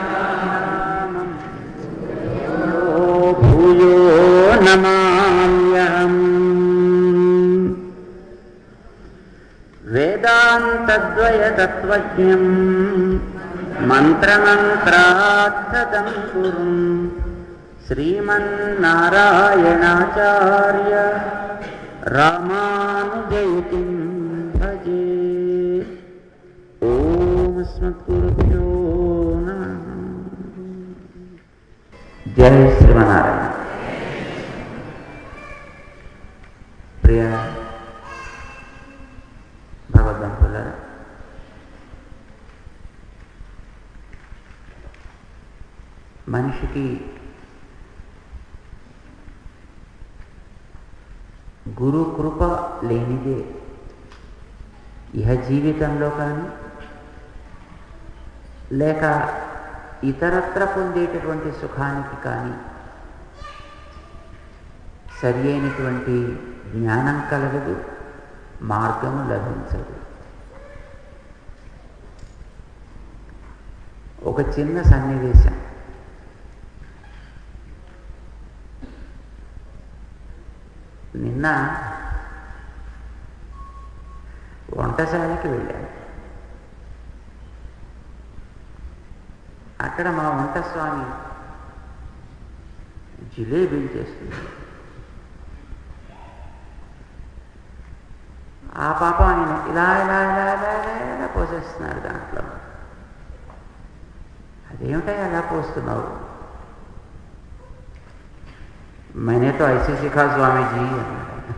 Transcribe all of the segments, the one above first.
భూయో నమామ్యహం వేదాంతద్వయతత్వజ్ఞం మంత్రమంత్రార్థదం కురు శ్రీమన్నారాయణాచార్య రామానుజయతిం భజే ఓం అస్మద్గురుభ్యో నమః జై శ్రీమనారాయణ ప్రియ భగవద్బంధులారా మనిషికి గురు కృప లేనిదే ఇహ జీవితంలో కానీ లేక ఇతరత్ర పొందేటటువంటి సుఖానికి కానీ సరి అయినటువంటి జ్ఞానం కలగదు మార్గము లభించదు ఒక చిన్న సన్నివేశం నిన్న వంటశాలకి వెళ్ళాను అక్కడ మా వంట స్వామి జిలేబీలు చేస్తుంది ఆ పాప ఆయన ఇలా ఇలా ఇలా ఇలా ఇలా ఇలా పోసేస్తున్నారు దాంట్లో అదేమిటా ఎలా పోస్తున్నావు मैंने तो ऐसे सीखा స్వామీజీ అన్నాడు ఆయన.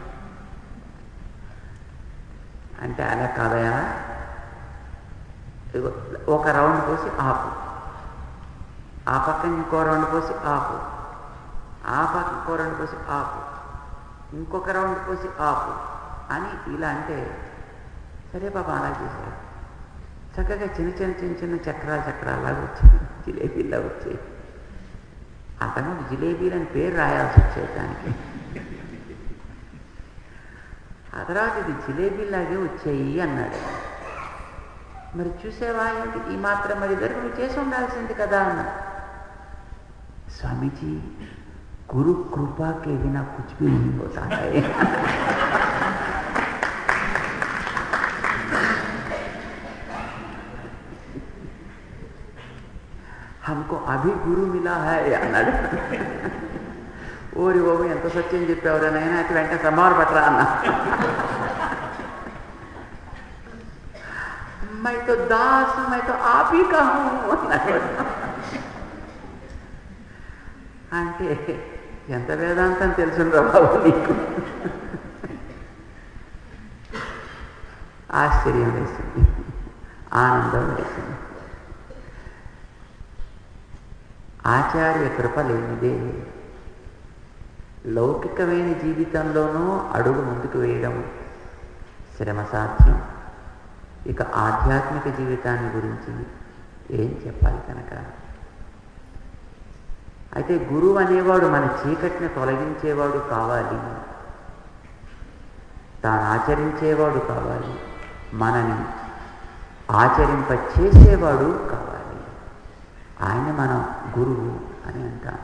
అంటే అలా కాదయా ఇదిగో ఒక రౌండ్ పోసి ఆపు ఆ పక్కన ఇంకో రౌండ్ పోసి ఆపు ఆ పక్క ఇంకో రౌండ్ పోసి ఆపు ఇంకొక రౌండ్ పోసి ఆపు అని ఇలా అంటే సరే బాబా అలా చేశాడు చక్కగా చిన్న చిన్న చిన్న చిన్న చక్రాలు చక్రాలాగా వచ్చాయి జిలేబీలా వచ్చాయి అతను జిలేబీలని పేరు రాయాల్సి వచ్చేది దానికి ఆ తర్వాత ఇది జిలేబీలాగే వచ్చాయి అన్నాడు మరి చూసేవా ఏంటి ఈ మాత్రం మరి ఇద్దరు నువ్వు చేసి ఉండాల్సింది కదా అన్నా స్వామీజీ గురు कृपा के बिना कुछ भी नहीं होता है हमको अभी గురు మిలా హై అన్నాడు ఓరి బాబు ఎంత సత్యం చెప్పావురా నైనా అయితే వెంటనే సమాన పట్టరా అన్న मैं तो दास मैं तो आप ही का हूं అన్నాడు అంటే ఎంత వేదాంతం తెలుసురా బాబు నీకు ఆశ్చర్యం వేసింది ఆనందం వేసింది ఆచార్య కృప లేనిదే లౌకికమైన జీవితంలోనూ అడుగు ముందుకు వేయడం శ్రమ సాధ్యం ఇక ఆధ్యాత్మిక జీవితాన్ని గురించి ఏం చెప్పాలి కనుక అయితే గురువు అనేవాడు మన చీకటిని తొలగించేవాడు కావాలి తాను ఆచరించేవాడు కావాలి మనని ఆచరింప చేసేవాడు కావాలి ఆయన మన గురువు అని అంటాం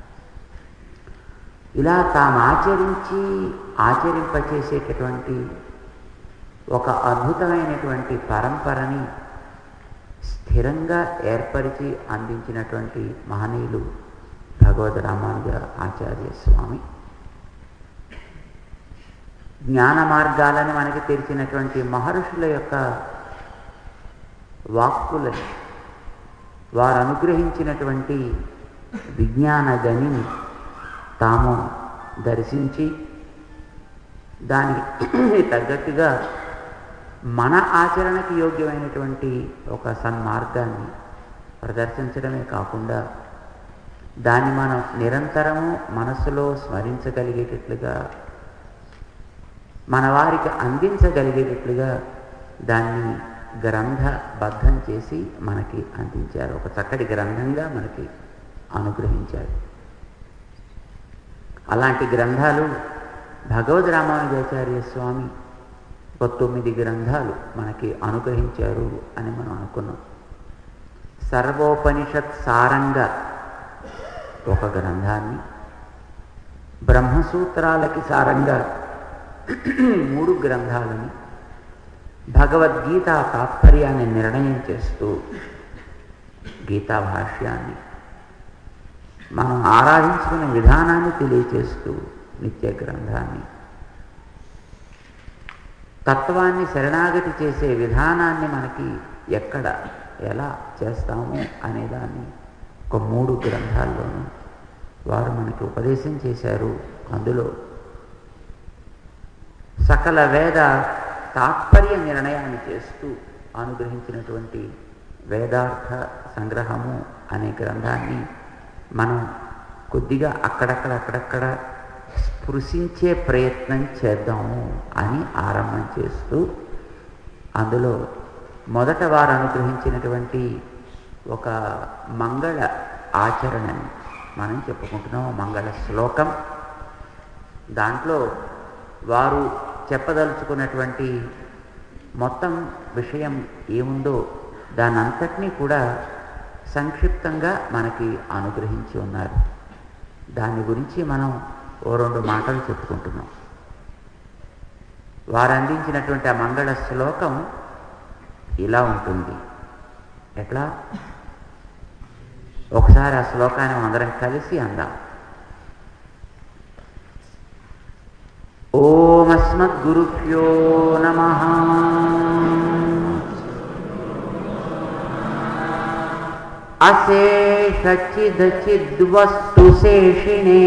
ఇలా తాము ఆచరించి ఆచరింపచేసేటటువంటి ఒక అద్భుతమైనటువంటి పరంపరని స్థిరంగా ఏర్పరిచి అందించినటువంటి మహనీయులు భగవద్ రామానుజ ఆచార్య స్వామి జ్ఞాన మార్గాలను మనకి తెరిచినటువంటి మహర్షుల యొక్క వాక్కులని వారు అనుగ్రహించినటువంటి విజ్ఞాన గనిని తాము దర్శించి దానికి తగ్గట్టుగా మన ఆచరణకి యోగ్యమైనటువంటి ఒక సన్మార్గాన్ని ప్రదర్శించడమే కాకుండా దాన్ని మనం నిరంతరము మనస్సులో స్మరించగలిగేటట్లుగా మన వారికి అందించగలిగేటట్లుగా దాన్ని గ్రంథబద్ధం చేసి మనకి అందించారు ఒక చక్కటి గ్రంథంగా మనకి అనుగ్రహించారు అలాంటి గ్రంథాలు భగవద్ రామానుజాచార్య స్వామి ఒక తొమ్మిది గ్రంథాలు మనకి అనుగ్రహించారు అని మనం అనుకున్నాం సర్వోపనిషత్ సారంగా ఒక గ్రంథాన్ని బ్రహ్మసూత్రాలకి సారంగా మూడు గ్రంథాలని భగవద్గీత తాత్పర్యాన్ని నిర్ణయం చేస్తూ గీతా భాష్యాన్ని మనం ఆరాధించుకునే విధానాన్ని తెలియచేస్తూ నిత్య గ్రంథాన్ని తత్వాన్ని శరణాగతి చేసే విధానాన్ని మనకి ఎక్కడ ఎలా చేస్తాము అనేదాన్ని ఒక మూడు గ్రంథాల్లోనూ వారు మనకి ఉపదేశం చేశారు అందులో సకల వేద తాత్పర్య నిర్ణయాన్ని చేస్తూ అనుగ్రహించినటువంటి వేదార్థ సంగ్రహము అనే గ్రంథాన్ని మనం కొద్దిగా అక్కడక్కడ అక్కడక్కడ స్పృశించే ప్రయత్నం చేద్దాము అని ఆరంభం చేస్తూ అందులో మొదట వారు అనుగ్రహించినటువంటి ఒక మంగళ ఆచరణని మనం చెప్పుకుంటున్నాం మంగళ శ్లోకం దాంట్లో వారు చెప్పదలుచుకున్నటువంటి మొత్తం విషయం ఏముందో దానంతటినీ కూడా సంక్షిప్తంగా మనకి అనుగ్రహించి ఉన్నారు దాని గురించి మనం ఓ రెండు మాటలు చెప్పుకుంటున్నాం వారు అందించినటువంటి ఆ మంగళ శ్లోకం ఇలా ఉంటుంది ఎట్లా ఒకసారి ఆ శ్లోకాన్ని అందరం కలిసి అందాం ఓమస్మద్గురుభ్యో నమ అశేషచిదచిద్వస్తుశేషిణే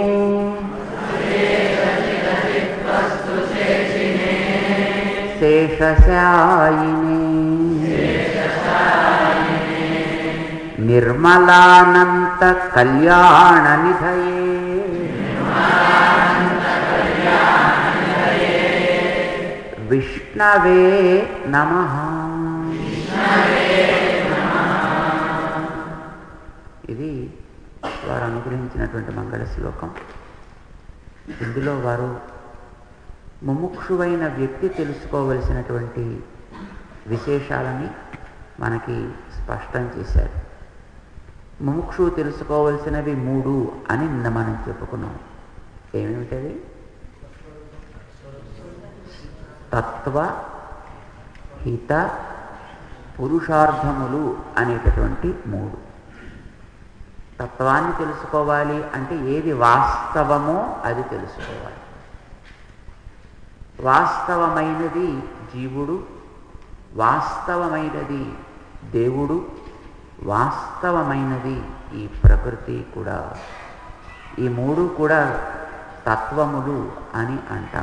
శేషశాయినే నిర్మలానంత కళ్యాణ నిధయే విష్ణవే నమ ఇది వారు అనుగ్రహించినటువంటి మంగళ శ్లోకం ఇందులో వారు ముముక్షువైన వ్యక్తి తెలుసుకోవలసినటువంటి విశేషాలని మనకి స్పష్టం చేశారు ముముక్షు తెలుసుకోవలసినవి మూడు అని నిన్న మనం చెప్పుకున్నాం ఏమేమిటది తత్వ హిత పురుషార్థములు అనేటటువంటి మూడు తత్వాన్ని తెలుసుకోవాలి అంటే ఏది వాస్తవమో అది తెలుసుకోవాలి వాస్తవమైనది జీవుడు వాస్తవమైనది దేవుడు వాస్తవమైనది ఈ ప్రకృతి కూడా ఈ మూడు కూడా తత్వములు అని అంటాం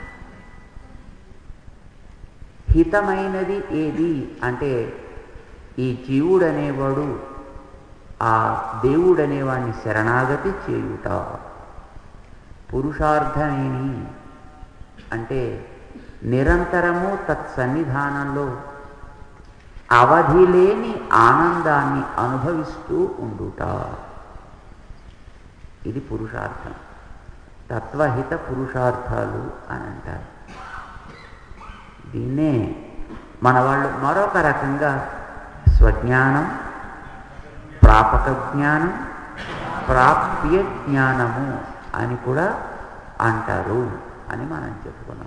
హితమైనది ఏది అంటే ఈ జీవుడు అనేవాడు ఆ దేవుడు అనేవాడిని శరణాగతి చేయుట పురుషార్థమేమి అంటే నిరంతరము తత్సన్నిధానంలో అవధి లేని ఆనందాన్ని అనుభవిస్తూ ఉండుట ఇది పురుషార్థం తత్వహిత పురుషార్థాలు అని అంటారు దీన్నే మన వాళ్ళు మరొక రకంగా స్వజ్ఞానం ప్రాపక జ్ఞానం ప్రాప్య జ్ఞానము అని కూడా అంటారు అని మనం చెప్పుకున్నాం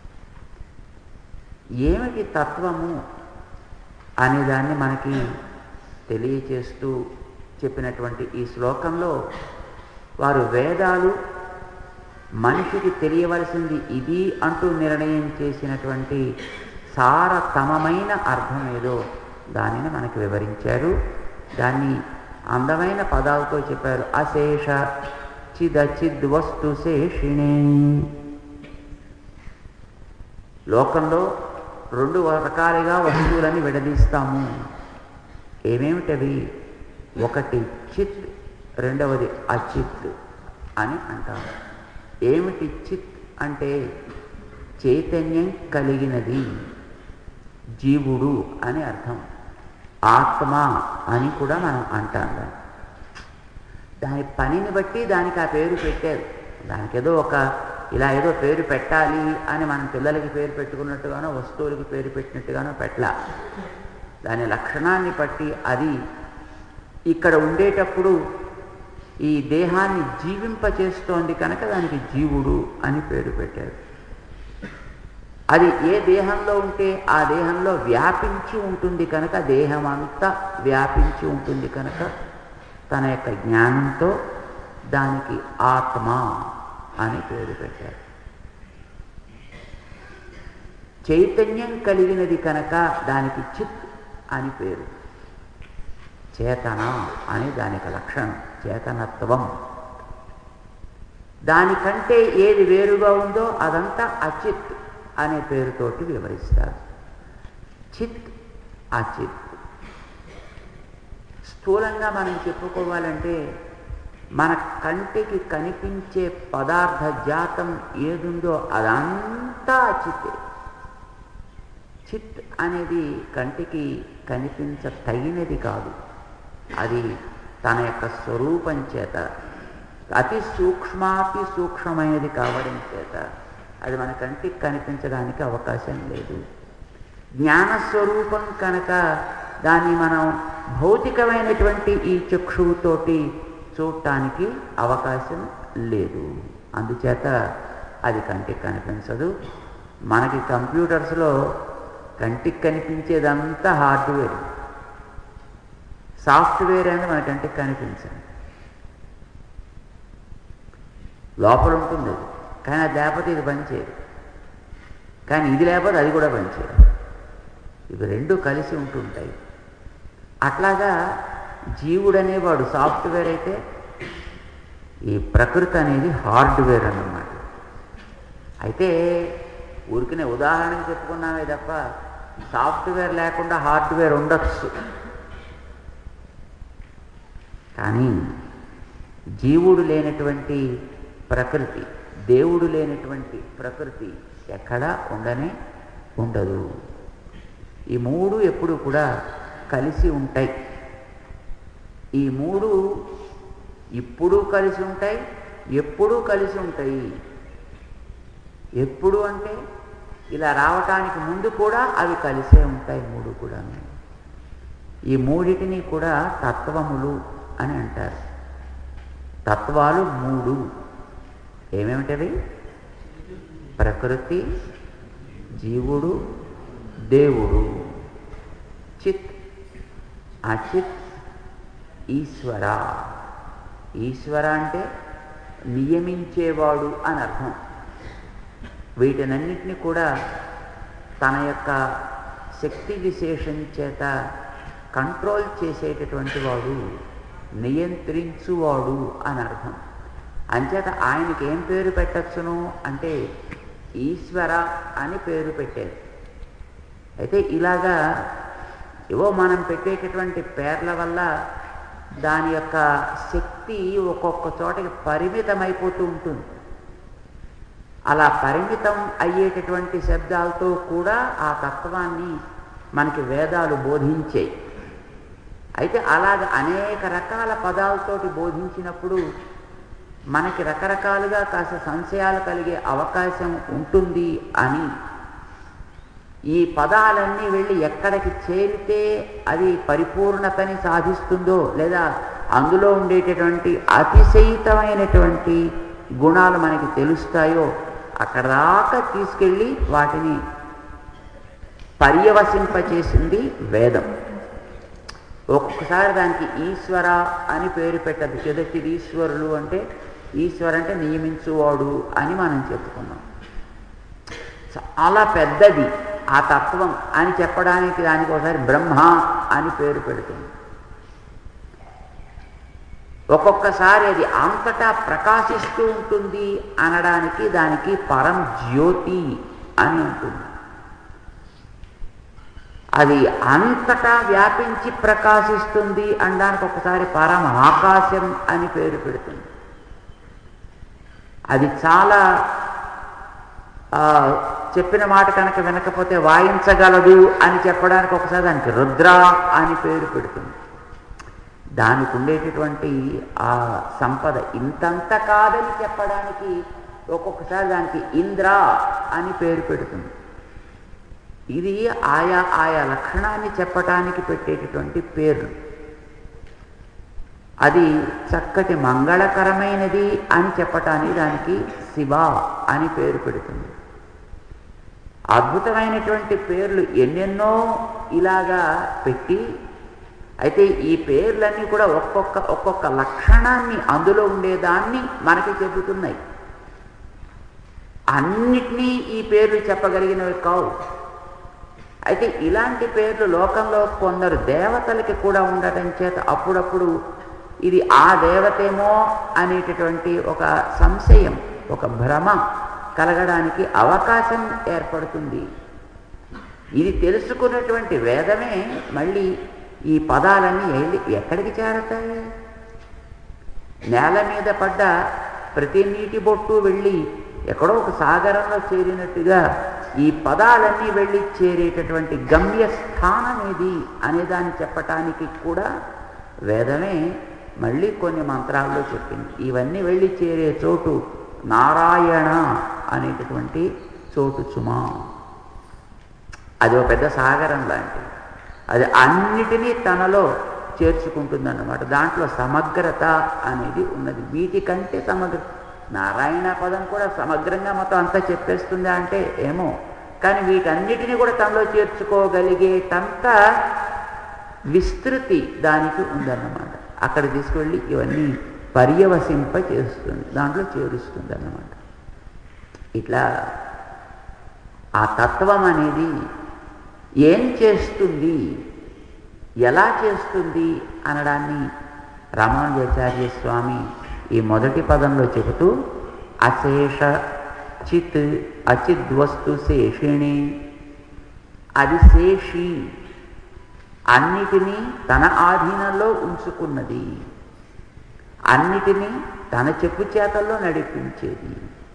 ఏమిటి తత్వము అనే దాన్ని మనకి తెలియచేస్తూ చెప్పినటువంటి ఈ శ్లోకంలో వారు వేదాలు మనిషికి తెలియవలసింది ఇది అంటూ నిర్ణయం చేసినటువంటి సారతమమైన అర్థం ఏదో దానిని మనకి వివరించారు దాన్ని అందమైన పదాలతో చెప్పారు అశేష చిదచిద్ వస్తు శేషిణే లోకంలో రెండు రకాలుగా వస్తువులని విడదీస్తాము ఏమేమిటవి ఒకటి చిత్ రెండవది అచిత్ అని అంటాము ఏమిటి చిత్ అంటే చైతన్యం కలిగినది జీవుడు అని అర్థం ఆత్మ అని కూడా మనం అంటాం దాన్ని దాని పనిని బట్టి దానికి ఆ పేరు పెట్టారు దానికి ఏదో ఒక ఇలా ఏదో పేరు పెట్టాలి అని మనం పిల్లలకి పేరు పెట్టుకున్నట్టుగానో వస్తువులకి పేరు పెట్టినట్టుగానో పెట్టలా దాని లక్షణాన్ని బట్టి అది ఇక్కడ ఉండేటప్పుడు ఈ దేహాన్ని జీవింపచేస్తోంది కనుక దానికి జీవుడు అని పేరు పెట్టారు అది ఏ దేహంలో ఉంటే ఆ దేహంలో వ్యాపించి ఉంటుంది కనుక దేహం అంతా వ్యాపించి ఉంటుంది కనుక తన యొక్క జ్ఞానంతో దానికి ఆత్మ అని పేరు పెట్టారు చైతన్యం కలిగినది కనుక దానికి చిత్ అని పేరు చేతన అని దానికి లక్షణం చేతనత్వం దానికంటే ఏది వేరుగా ఉందో అదంతా అచిత్ అనే పేరుతోటి వివరిస్తారు చిత్ అచిత్ స్థూలంగా మనం చెప్పుకోవాలంటే మన కంటికి కనిపించే పదార్థ జాతం ఏదుందో అదంతా చిత్తే చిత్ అనేది కంటికి కనిపించ తగినది కాదు అది తన యొక్క స్వరూపం చేత అతి సూక్ష్మాతి సూక్ష్మమైనది కావడం చేత అది మన కంటికి కనిపించడానికి అవకాశం లేదు జ్ఞానస్వరూపం కనుక దాన్ని మనం భౌతికమైనటువంటి ఈ చక్షువుతోటి చూడటానికి అవకాశం లేదు అందుచేత అది కంటికి కనిపించదు మనకి కంప్యూటర్స్లో కంటికి కనిపించేదంతా హార్డ్వేర్ సాఫ్ట్వేర్ అనేది మన కంటికి కనిపించదు లోపల ఉంటుంది అది కానీ అది లేకపోతే ఇది పనిచేయదు కానీ ఇది లేకపోతే అది కూడా పనిచేయదు ఇవి రెండు కలిసి ఉంటుంటాయి అట్లాగా జీవుడు అనేవాడు సాఫ్ట్వేర్ అయితే ఈ ప్రకృతి అనేది హార్డ్వేర్ అన్నమాట అయితే ఊరికనే ఉదాహరణకి చెప్పుకున్నామే తప్ప సాఫ్ట్వేర్ లేకుండా హార్డ్వేర్ ఉండొచ్చు కానీ జీవుడు లేనటువంటి ప్రకృతి దేవుడు లేనటువంటి ప్రకృతి ఎక్కడా ఉండనే ఉండదు ఈ మూడు ఎప్పుడు కూడా కలిసి ఉంటాయి ఈ మూడు ఇప్పుడు కలిసి ఉంటాయి ఎప్పుడూ కలిసి ఉంటాయి ఎప్పుడు అంటే ఇలా రావటానికి ముందు కూడా అవి కలిసే ఉంటాయి మూడు కూడా ఈ మూడిటిని కూడా తత్వములు అని అంటారు తత్వాలు మూడు ఏమేమిటవి ప్రకృతి జీవుడు దేవుడు చిత్ అచిత్ ఈశ్వర ఈశ్వర అంటే నియమించేవాడు అని అర్థం వీటినన్నిటిని కూడా తన యొక్క శక్తి విశేషం చేత కంట్రోల్ చేసేటటువంటి వాడు నియంత్రించువాడు అని అర్థం అంచేత ఆయనకి ఏం పేరు పెట్టచ్చును అంటే ఈశ్వర అని పేరు పెట్టారు అయితే ఇలాగా ఏవో మనం పెట్టేటటువంటి పేర్ల వల్ల దాని యొక్క శక్తి ఒక్కొక్క చోటకి పరిమితమైపోతూ ఉంటుంది అలా పరిమితం అయ్యేటటువంటి శబ్దాలతో కూడా ఆ తత్వాన్ని మనకి వేదాలు బోధించాయి అయితే అలాగ అనేక రకాల పదాలతోటి బోధించినప్పుడు మనకి రకరకాలుగా కాస్త సంశయాలు కలిగే అవకాశం ఉంటుంది అని ఈ పదాలన్నీ వెళ్ళి ఎక్కడికి చేరితే అది పరిపూర్ణతని సాధిస్తుందో లేదా అందులో ఉండేటటువంటి అతిశయితమైనటువంటి గుణాలు మనకి తెలుస్తాయో అక్కడ దాకా తీసుకెళ్ళి వాటిని పర్యవసింపచేసింది వేదం ఒక్కొక్కసారి దానికి ఈశ్వర అని పేరు పెట్టదు చెదటిది ఈశ్వరులు అంటే ఈశ్వర అంటే నియమించువాడు అని మనం చెప్పుకున్నాం చాలా పెద్దది ఆ తత్వం అని చెప్పడానికి దానికి ఒకసారి బ్రహ్మ అని పేరు పెడుతుంది ఒక్కొక్కసారి అది అంతటా ప్రకాశిస్తూ ఉంటుంది అనడానికి దానికి పరం జ్యోతి అని ఉంటుంది అది అంతటా వ్యాపించి ప్రకాశిస్తుంది అనడానికి ఒకసారి పరం ఆకాశం అని పేరు పెడుతుంది అది చాలా చెప్పిన మాట కనుక వినకపోతే వాయించగలదు అని చెప్పడానికి ఒకసారి దానికి రుద్ర అని పేరు పెడుతుంది దానికి ఉండేటటువంటి ఆ సంపద ఇంతంత కాదని చెప్పడానికి ఒక్కొక్కసారి దానికి ఇంద్ర అని పేరు పెడుతుంది ఇది ఆయా ఆయా లక్షణాన్ని చెప్పటానికి పెట్టేటటువంటి పేర్లు అది చక్కటి మంగళకరమైనది అని చెప్పటానికి దానికి శివ అని పేరు పెడుతుంది అద్భుతమైనటువంటి పేర్లు ఎన్నెన్నో ఇలాగా పెట్టి అయితే ఈ పేర్లన్నీ కూడా ఒక్కొక్క ఒక్కొక్క లక్షణాన్ని అందులో ఉండేదాన్ని మనకి చెబుతున్నాయి అన్నిటినీ ఈ పేర్లు చెప్పగలిగినవి కావు అయితే ఇలాంటి పేర్లు లోకంలో కొందరు దేవతలకి కూడా ఉండటం చేత అప్పుడప్పుడు ఇది ఆ దేవతేమో అనేటటువంటి ఒక సంశయం ఒక భ్రమ కలగడానికి అవకాశం ఏర్పడుతుంది ఇది తెలుసుకున్నటువంటి వేదమే మళ్ళీ ఈ పదాలన్నీ వెళ్ళి ఎక్కడికి చేరతాయి నేల మీద పడ్డ ప్రతి నీటి బొట్టు వెళ్ళి ఎక్కడో ఒక సాగరంలో చేరినట్టుగా ఈ పదాలన్నీ వెళ్ళి చేరేటటువంటి గమ్యస్థానం ఏది అనేదాన్ని చెప్పటానికి కూడా వేదమే మళ్ళీ కొన్ని మంత్రాల్లో చెప్పింది ఇవన్నీ వెళ్ళి చేరే చోటు నారాయణ అనేటటువంటి చోటు సుమా అది ఒక పెద్ద సాగరం లాంటిది అది అన్నిటినీ తనలో చేర్చుకుంటుందన్నమాట దాంట్లో సమగ్రత అనేది ఉన్నది వీటికంటే సమగ్ర నారాయణ పదం కూడా సమగ్రంగా మొత్తం అంతా చెప్పేస్తుంది అంటే ఏమో కానీ వీటన్నిటిని కూడా తనలో చేర్చుకోగలిగేటంత విస్తృతి దానికి ఉందన్నమాట అక్కడ తీసుకువెళ్ళి ఇవన్నీ పర్యవసింప చేస్తుంది దాంట్లో చేరుస్తుంది అన్నమాట ఇట్లా ఆ తత్వం అనేది ఏం చేస్తుంది ఎలా చేస్తుంది అనడాన్ని రామానుజాచార్య స్వామి ఈ మొదటి పదంలో చెబుతూ అశేష చిత్ అచిద్వస్తు శేషిణి అది శేషి అన్నిటినీ తన ఆధీనంలో ఉంచుకున్నది అన్నిటినీ తన చెప్పు చేతల్లో నడిపించేది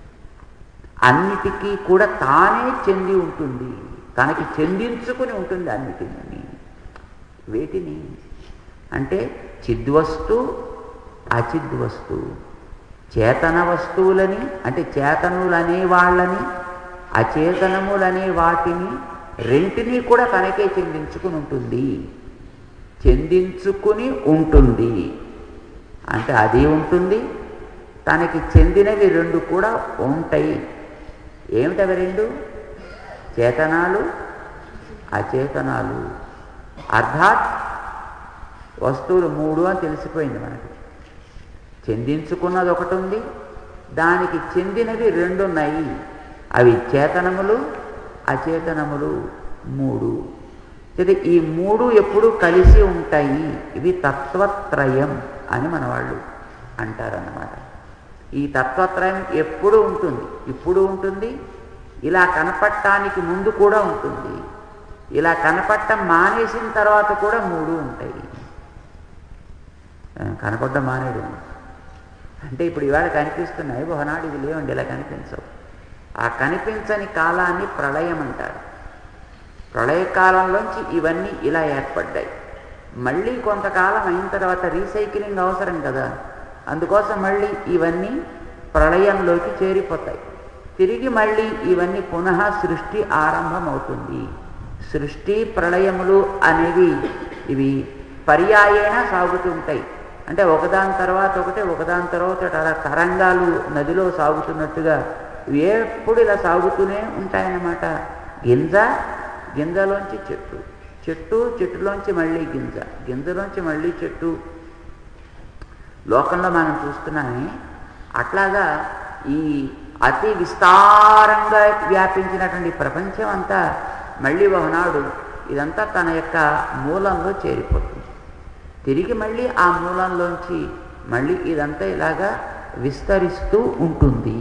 అన్నిటికీ కూడా తానే చెంది ఉంటుంది తనకి చెందించుకుని ఉంటుంది అన్నిటిని వేటిని అంటే చిద్వస్తు అచిద్వస్తు చేతన వస్తువులని అంటే చేతనులనే వాళ్ళని అచేతనములనే వాటిని రెంటినీ కూడా తనకే చెందించుకుని ఉంటుంది చెందించుకుని ఉంటుంది అంటే అది ఉంటుంది తనకి చెందినవి రెండు కూడా ఉంటాయి ఏమిటవి రెండు చేతనాలు అచేతనాలు అర్థాత్ వస్తువులు మూడు అని తెలిసిపోయింది మనకి చెందించుకున్నది ఒకటి ఉంది దానికి చెందినవి రెండు ఉన్నాయి అవి చేతనములు అచేతనములు మూడు అయితే ఈ మూడు ఎప్పుడు కలిసి ఉంటాయి ఇవి తత్వత్రయం అని మన వాళ్ళు అంటారన్నమాట ఈ తత్వత్రయం ఎప్పుడు ఉంటుంది ఇప్పుడు ఉంటుంది ఇలా కనపడటానికి ముందు కూడా ఉంటుంది ఇలా కనపడటం మానేసిన తర్వాత కూడా మూడు ఉంటాయి కనపడడం మానేడు అంటే ఇప్పుడు ఇవాళ కనిపిస్తున్నాయి ఒకనాడు ఇవి లేవండి ఇలా కనిపించవు ఆ కనిపించని కాలాన్ని ప్రళయం అంటారు ప్రళయకాలంలోంచి ఇవన్నీ ఇలా ఏర్పడ్డాయి మళ్ళీ కొంతకాలం అయిన తర్వాత రీసైక్లింగ్ అవసరం కదా అందుకోసం మళ్ళీ ఇవన్నీ ప్రళయంలోకి చేరిపోతాయి తిరిగి మళ్ళీ ఇవన్నీ పునః సృష్టి ఆరంభమవుతుంది సృష్టి ప్రళయములు అనేవి ఇవి పర్యాయేణ సాగుతుంటాయి అంటే ఒకదాని తర్వాత ఒకటి ఒకదాని తర్వాత అలా తరంగాలు నదిలో సాగుతున్నట్టుగా ఇవి ఎప్పుడు ఇలా సాగుతూనే ఉంటాయన్నమాట గింజ గింజలోంచి చెట్టు చెట్టు చెట్టులోంచి మళ్ళీ గింజ గింజలోంచి మళ్ళీ చెట్టు లోకంలో మనం చూస్తున్నామే అట్లాగా ఈ అతి విస్తారంగా వ్యాపించినటువంటి ప్రపంచం అంతా మళ్ళీ ఒకనాడు ఇదంతా తన యొక్క మూలంలో చేరిపోతుంది తిరిగి మళ్ళీ ఆ మూలంలోంచి మళ్ళీ ఇదంతా ఇలాగా విస్తరిస్తూ ఉంటుంది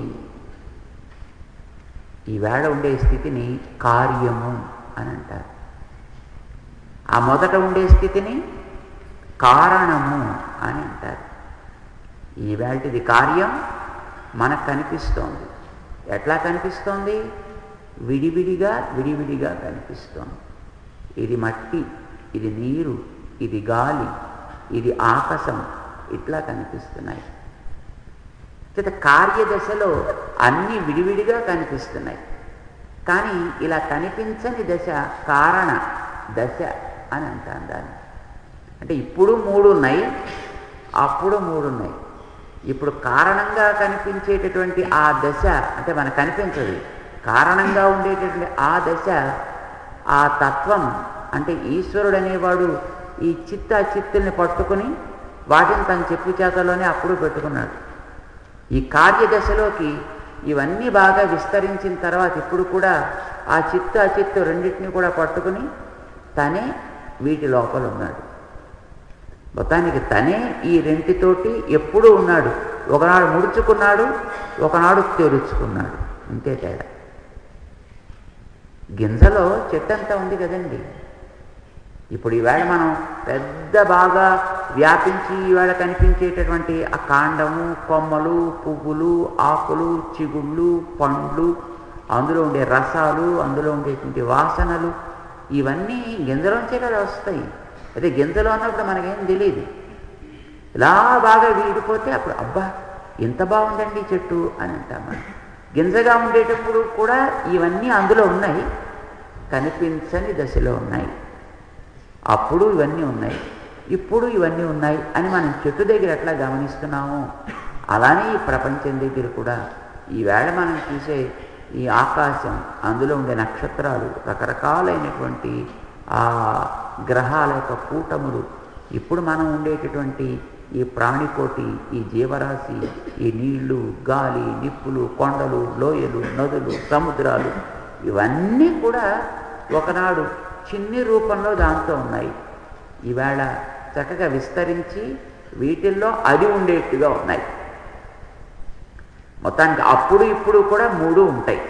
ఈవేళ ఉండే స్థితిని కార్యము అని అంటారు ఆ మొదట ఉండే స్థితిని కారణము అని అంటారు ఈవేళది కార్యం మనకు కనిపిస్తోంది ఎట్లా కనిపిస్తోంది విడివిడిగా విడివిడిగా కనిపిస్తోంది ఇది మట్టి ఇది నీరు ఇది గాలి ఇది ఆకాశం ఇట్లా కనిపిస్తున్నాయి చేత కార్యదశలో అన్నీ విడివిడిగా కనిపిస్తున్నాయి కానీ ఇలా కనిపించని దశ కారణ దశ అని అంటాను దాన్ని అంటే ఇప్పుడు మూడు ఉన్నాయి అప్పుడు మూడు ఉన్నాయి ఇప్పుడు కారణంగా కనిపించేటటువంటి ఆ దశ అంటే మనకు కనిపించదు కారణంగా ఉండేటటువంటి ఆ దశ ఆ తత్వం అంటే ఈశ్వరుడు అనేవాడు ఈ చిత్త చిత్తుల్ని పట్టుకుని వాటిని తన చెప్పు చేతలోనే అప్పుడు పెట్టుకున్నాడు ఈ కార్యదశలోకి ఇవన్నీ బాగా విస్తరించిన తర్వాత ఇప్పుడు కూడా ఆ చిత్తు అచిత్తు రెండింటిని కూడా పట్టుకుని తనే వీటి లోపల ఉన్నాడు మొత్తానికి తనే ఈ రెంటితోటి ఎప్పుడూ ఉన్నాడు ఒకనాడు ముడుచుకున్నాడు ఒకనాడు తెరుచుకున్నాడు ఇంతే తేడా గింజలో చెట్టు అంతా ఉంది కదండి ఇప్పుడు ఈవేళ మనం పెద్ద బాగా వ్యాపించి ఈవేళ కనిపించేటటువంటి ఆ కాండము కొమ్మలు పువ్వులు ఆకులు చిగుళ్ళు పండ్లు అందులో ఉండే రసాలు అందులో ఉండేటువంటి వాసనలు ఇవన్నీ గింజలోంచే కదా వస్తాయి అదే గింజలో ఉన్నప్పుడు మనకేం తెలియదు ఇలా బాగా వీడిపోతే అప్పుడు అబ్బా ఎంత బాగుందండి ఈ చెట్టు అని అంటాం మనం గింజగా ఉండేటప్పుడు కూడా ఇవన్నీ అందులో ఉన్నాయి కనిపించని దశలో ఉన్నాయి అప్పుడు ఇవన్నీ ఉన్నాయి ఇప్పుడు ఇవన్నీ ఉన్నాయి అని మనం చెట్టు దగ్గర ఎట్లా గమనిస్తున్నామో అలానే ఈ ప్రపంచం దగ్గర కూడా ఈవేళ మనం చూసే ఈ ఆకాశం అందులో ఉండే నక్షత్రాలు రకరకాలైనటువంటి ఆ గ్రహాల యొక్క కూటములు ఇప్పుడు మనం ఉండేటటువంటి ఈ ప్రాణికోటి ఈ జీవరాశి ఈ నీళ్లు గాలి నిప్పులు కొండలు లోయలు నదులు సముద్రాలు ఇవన్నీ కూడా ఒకనాడు చిన్ని రూపంలో దాంతో ఉన్నాయి ఈవేళ చక్కగా విస్తరించి వీటిల్లో అది ఉండేట్టుగా ఉన్నాయి మొత్తానికి అప్పుడు ఇప్పుడు కూడా మూడు ఉంటాయి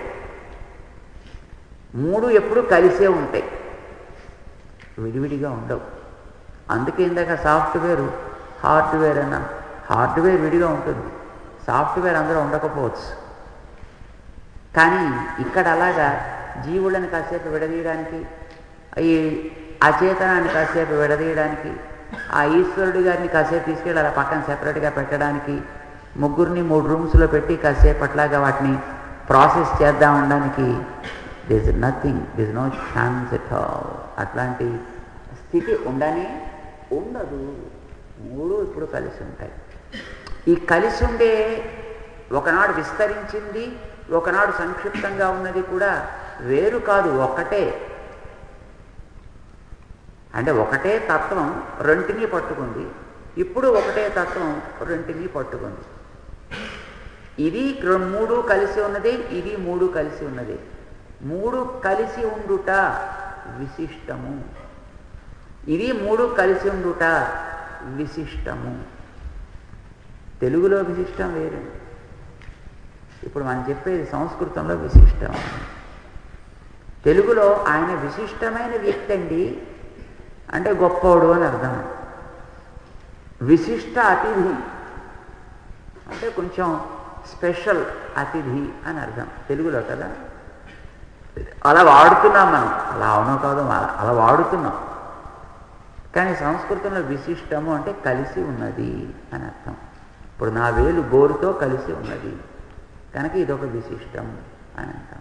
మూడు ఎప్పుడు కలిసే ఉంటాయి విడివిడిగా ఉండవు అందుకే ఇందాక సాఫ్ట్వేర్ హార్డ్వేర్ అన్నా హార్డ్వేర్ విడిగా ఉంటుంది సాఫ్ట్వేర్ అందులో ఉండకపోవచ్చు కానీ ఇక్కడ అలాగా జీవులను కాసేపు విడదీయడానికి ఈ అచేతనాన్ని కాసేపు విడదీయడానికి ఆ ఈశ్వరుడు గారిని కాసేపు తీసుకెళ్ళి అలా పక్కన సెపరేట్గా పెట్టడానికి ముగ్గురిని మూడు రూమ్స్లో పెట్టి కాసేపు అట్లాగా వాటిని ప్రాసెస్ చేద్దాం ఉండడానికి this nothing this no chance at all అట్లాంటి స్థితి ఉండనే ఉండదు మూడు ఇప్పుడు కలిసి ఉంటాయి ఈ కలిసి ఉండే ఒకనాడు విస్తరించింది ఒకనాడు సంక్షిప్తంగా ఉన్నది కూడా వేరు కాదు ఒకటే అంటే ఒకటే తత్వం రెంటిని పట్టుకుంది ఇప్పుడు ఒకటే తత్వం రెంటిని పట్టుకుంది ఇది గ్ర- మూడు కలిసి ఉన్నది ఇది మూడు కలిసి ఉన్నది మూడు కలిసి ఉండుట విశిష్టము ఇది మూడు కలిసి ఉండుట విశిష్టము తెలుగులో విశిష్టం వేరు ఇప్పుడు మనం చెప్పేది సంస్కృతంలో విశిష్టం తెలుగులో ఆయన విశిష్టమైన వ్యక్తి అండి అంటే గొప్పోడు అని అర్థం విశిష్ట అతిథి అంటే కొంచెం స్పెషల్ అతిథి అని అర్థం తెలుగులో కదా అలా వాడుతున్నాం మనం అలా అవునో కాదో అలా అలా వాడుతున్నాం కానీ సంస్కృతంలో విశిష్టము అంటే కలిసి ఉన్నది అని అర్థం ఇప్పుడు నా వేలు గోరుతో కలిసి ఉన్నది కనుక ఇదొక విశిష్టం అని అంటాం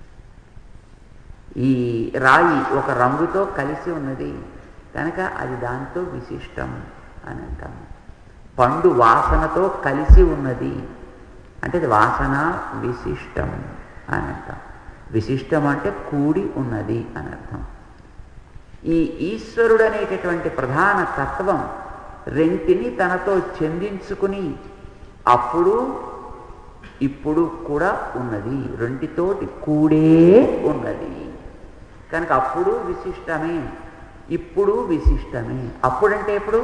ఈ రాయి ఒక రంగుతో కలిసి ఉన్నది కనుక అది దాంతో విశిష్టం అని అంటాం పండు వాసనతో కలిసి ఉన్నది అంటే అది వాసన విశిష్టం అని అంటాం విశిష్టం అంటే కూడి ఉన్నది అని అర్థం ఈ ఈశ్వరుడు అనేటటువంటి ప్రధాన తత్వం రెంటిని తనతో చెందించుకుని అప్పుడు ఇప్పుడు కూడా ఉన్నది రెంటితోటి కూడే ఉన్నది కనుక అప్పుడు విశిష్టమే ఇప్పుడు విశిష్టమే అప్పుడంటే ఎప్పుడు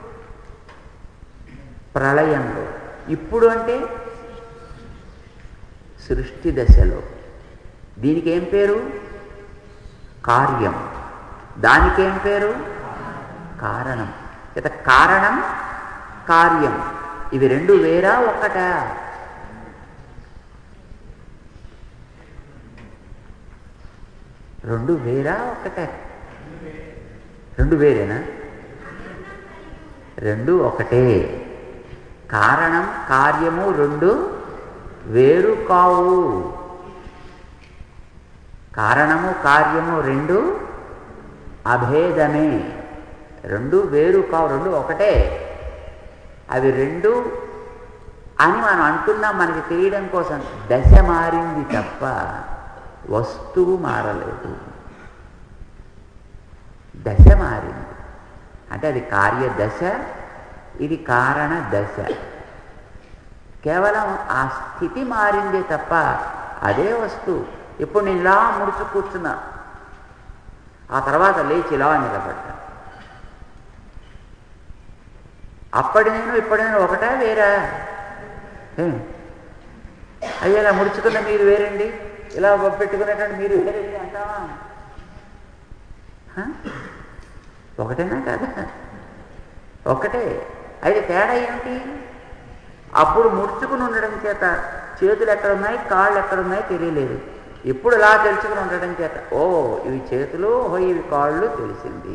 ప్రళయంలో ఇప్పుడు అంటే సృష్టి దశలో దీనికి ఏం పేరు కార్యం దానికేం పేరు కారణం ఇత కారణం కార్యం ఇవి రెండు వేరా ఒక్కటా రెండు వేరా ఒక్కటే రెండు వేరేనా రెండు ఒకటే కారణం కార్యము రెండు వేరు కావు కారణము కార్యము రెండు అభేదమే రెండు వేరు కావు రెండు ఒకటే అవి రెండు అని మనం అంటున్నాం మనకి తెలియడం కోసం దశ మారింది తప్ప వస్తువు మారలేదు దశ మారింది అంటే అది కార్యదశ ఇది కారణ దశ కేవలం ఆ స్థితి మారిందే తప్ప అదే వస్తువు ఇప్పుడు నేను ఇలా ముడుచు కూర్చున్నా ఆ తర్వాత లేచి ఇలా నిలబడ్డా అప్పటి నేను ఇప్పటి నేను ఒకటా వేరా ఏం? అయ్యా ఇలా ముడుచుకున్న మీరు వేరండి ఇలా పెట్టుకునేటువంటి మీరు వేరండి అంటావా హ? ఒకటేనా కాదా ఒకటే అయితే తేడా ఏమిటి అప్పుడు ముడుచుకుని ఉండడం చేత చేతులు ఎక్కడున్నాయి కాళ్ళు ఎక్కడున్నాయి తెలియలేదు ఇప్పుడు ఇలా తెలుసుకుని ఉండడం చేత ఓ ఇవి చేతులు ఓ ఇవి కాళ్ళు తెలిసింది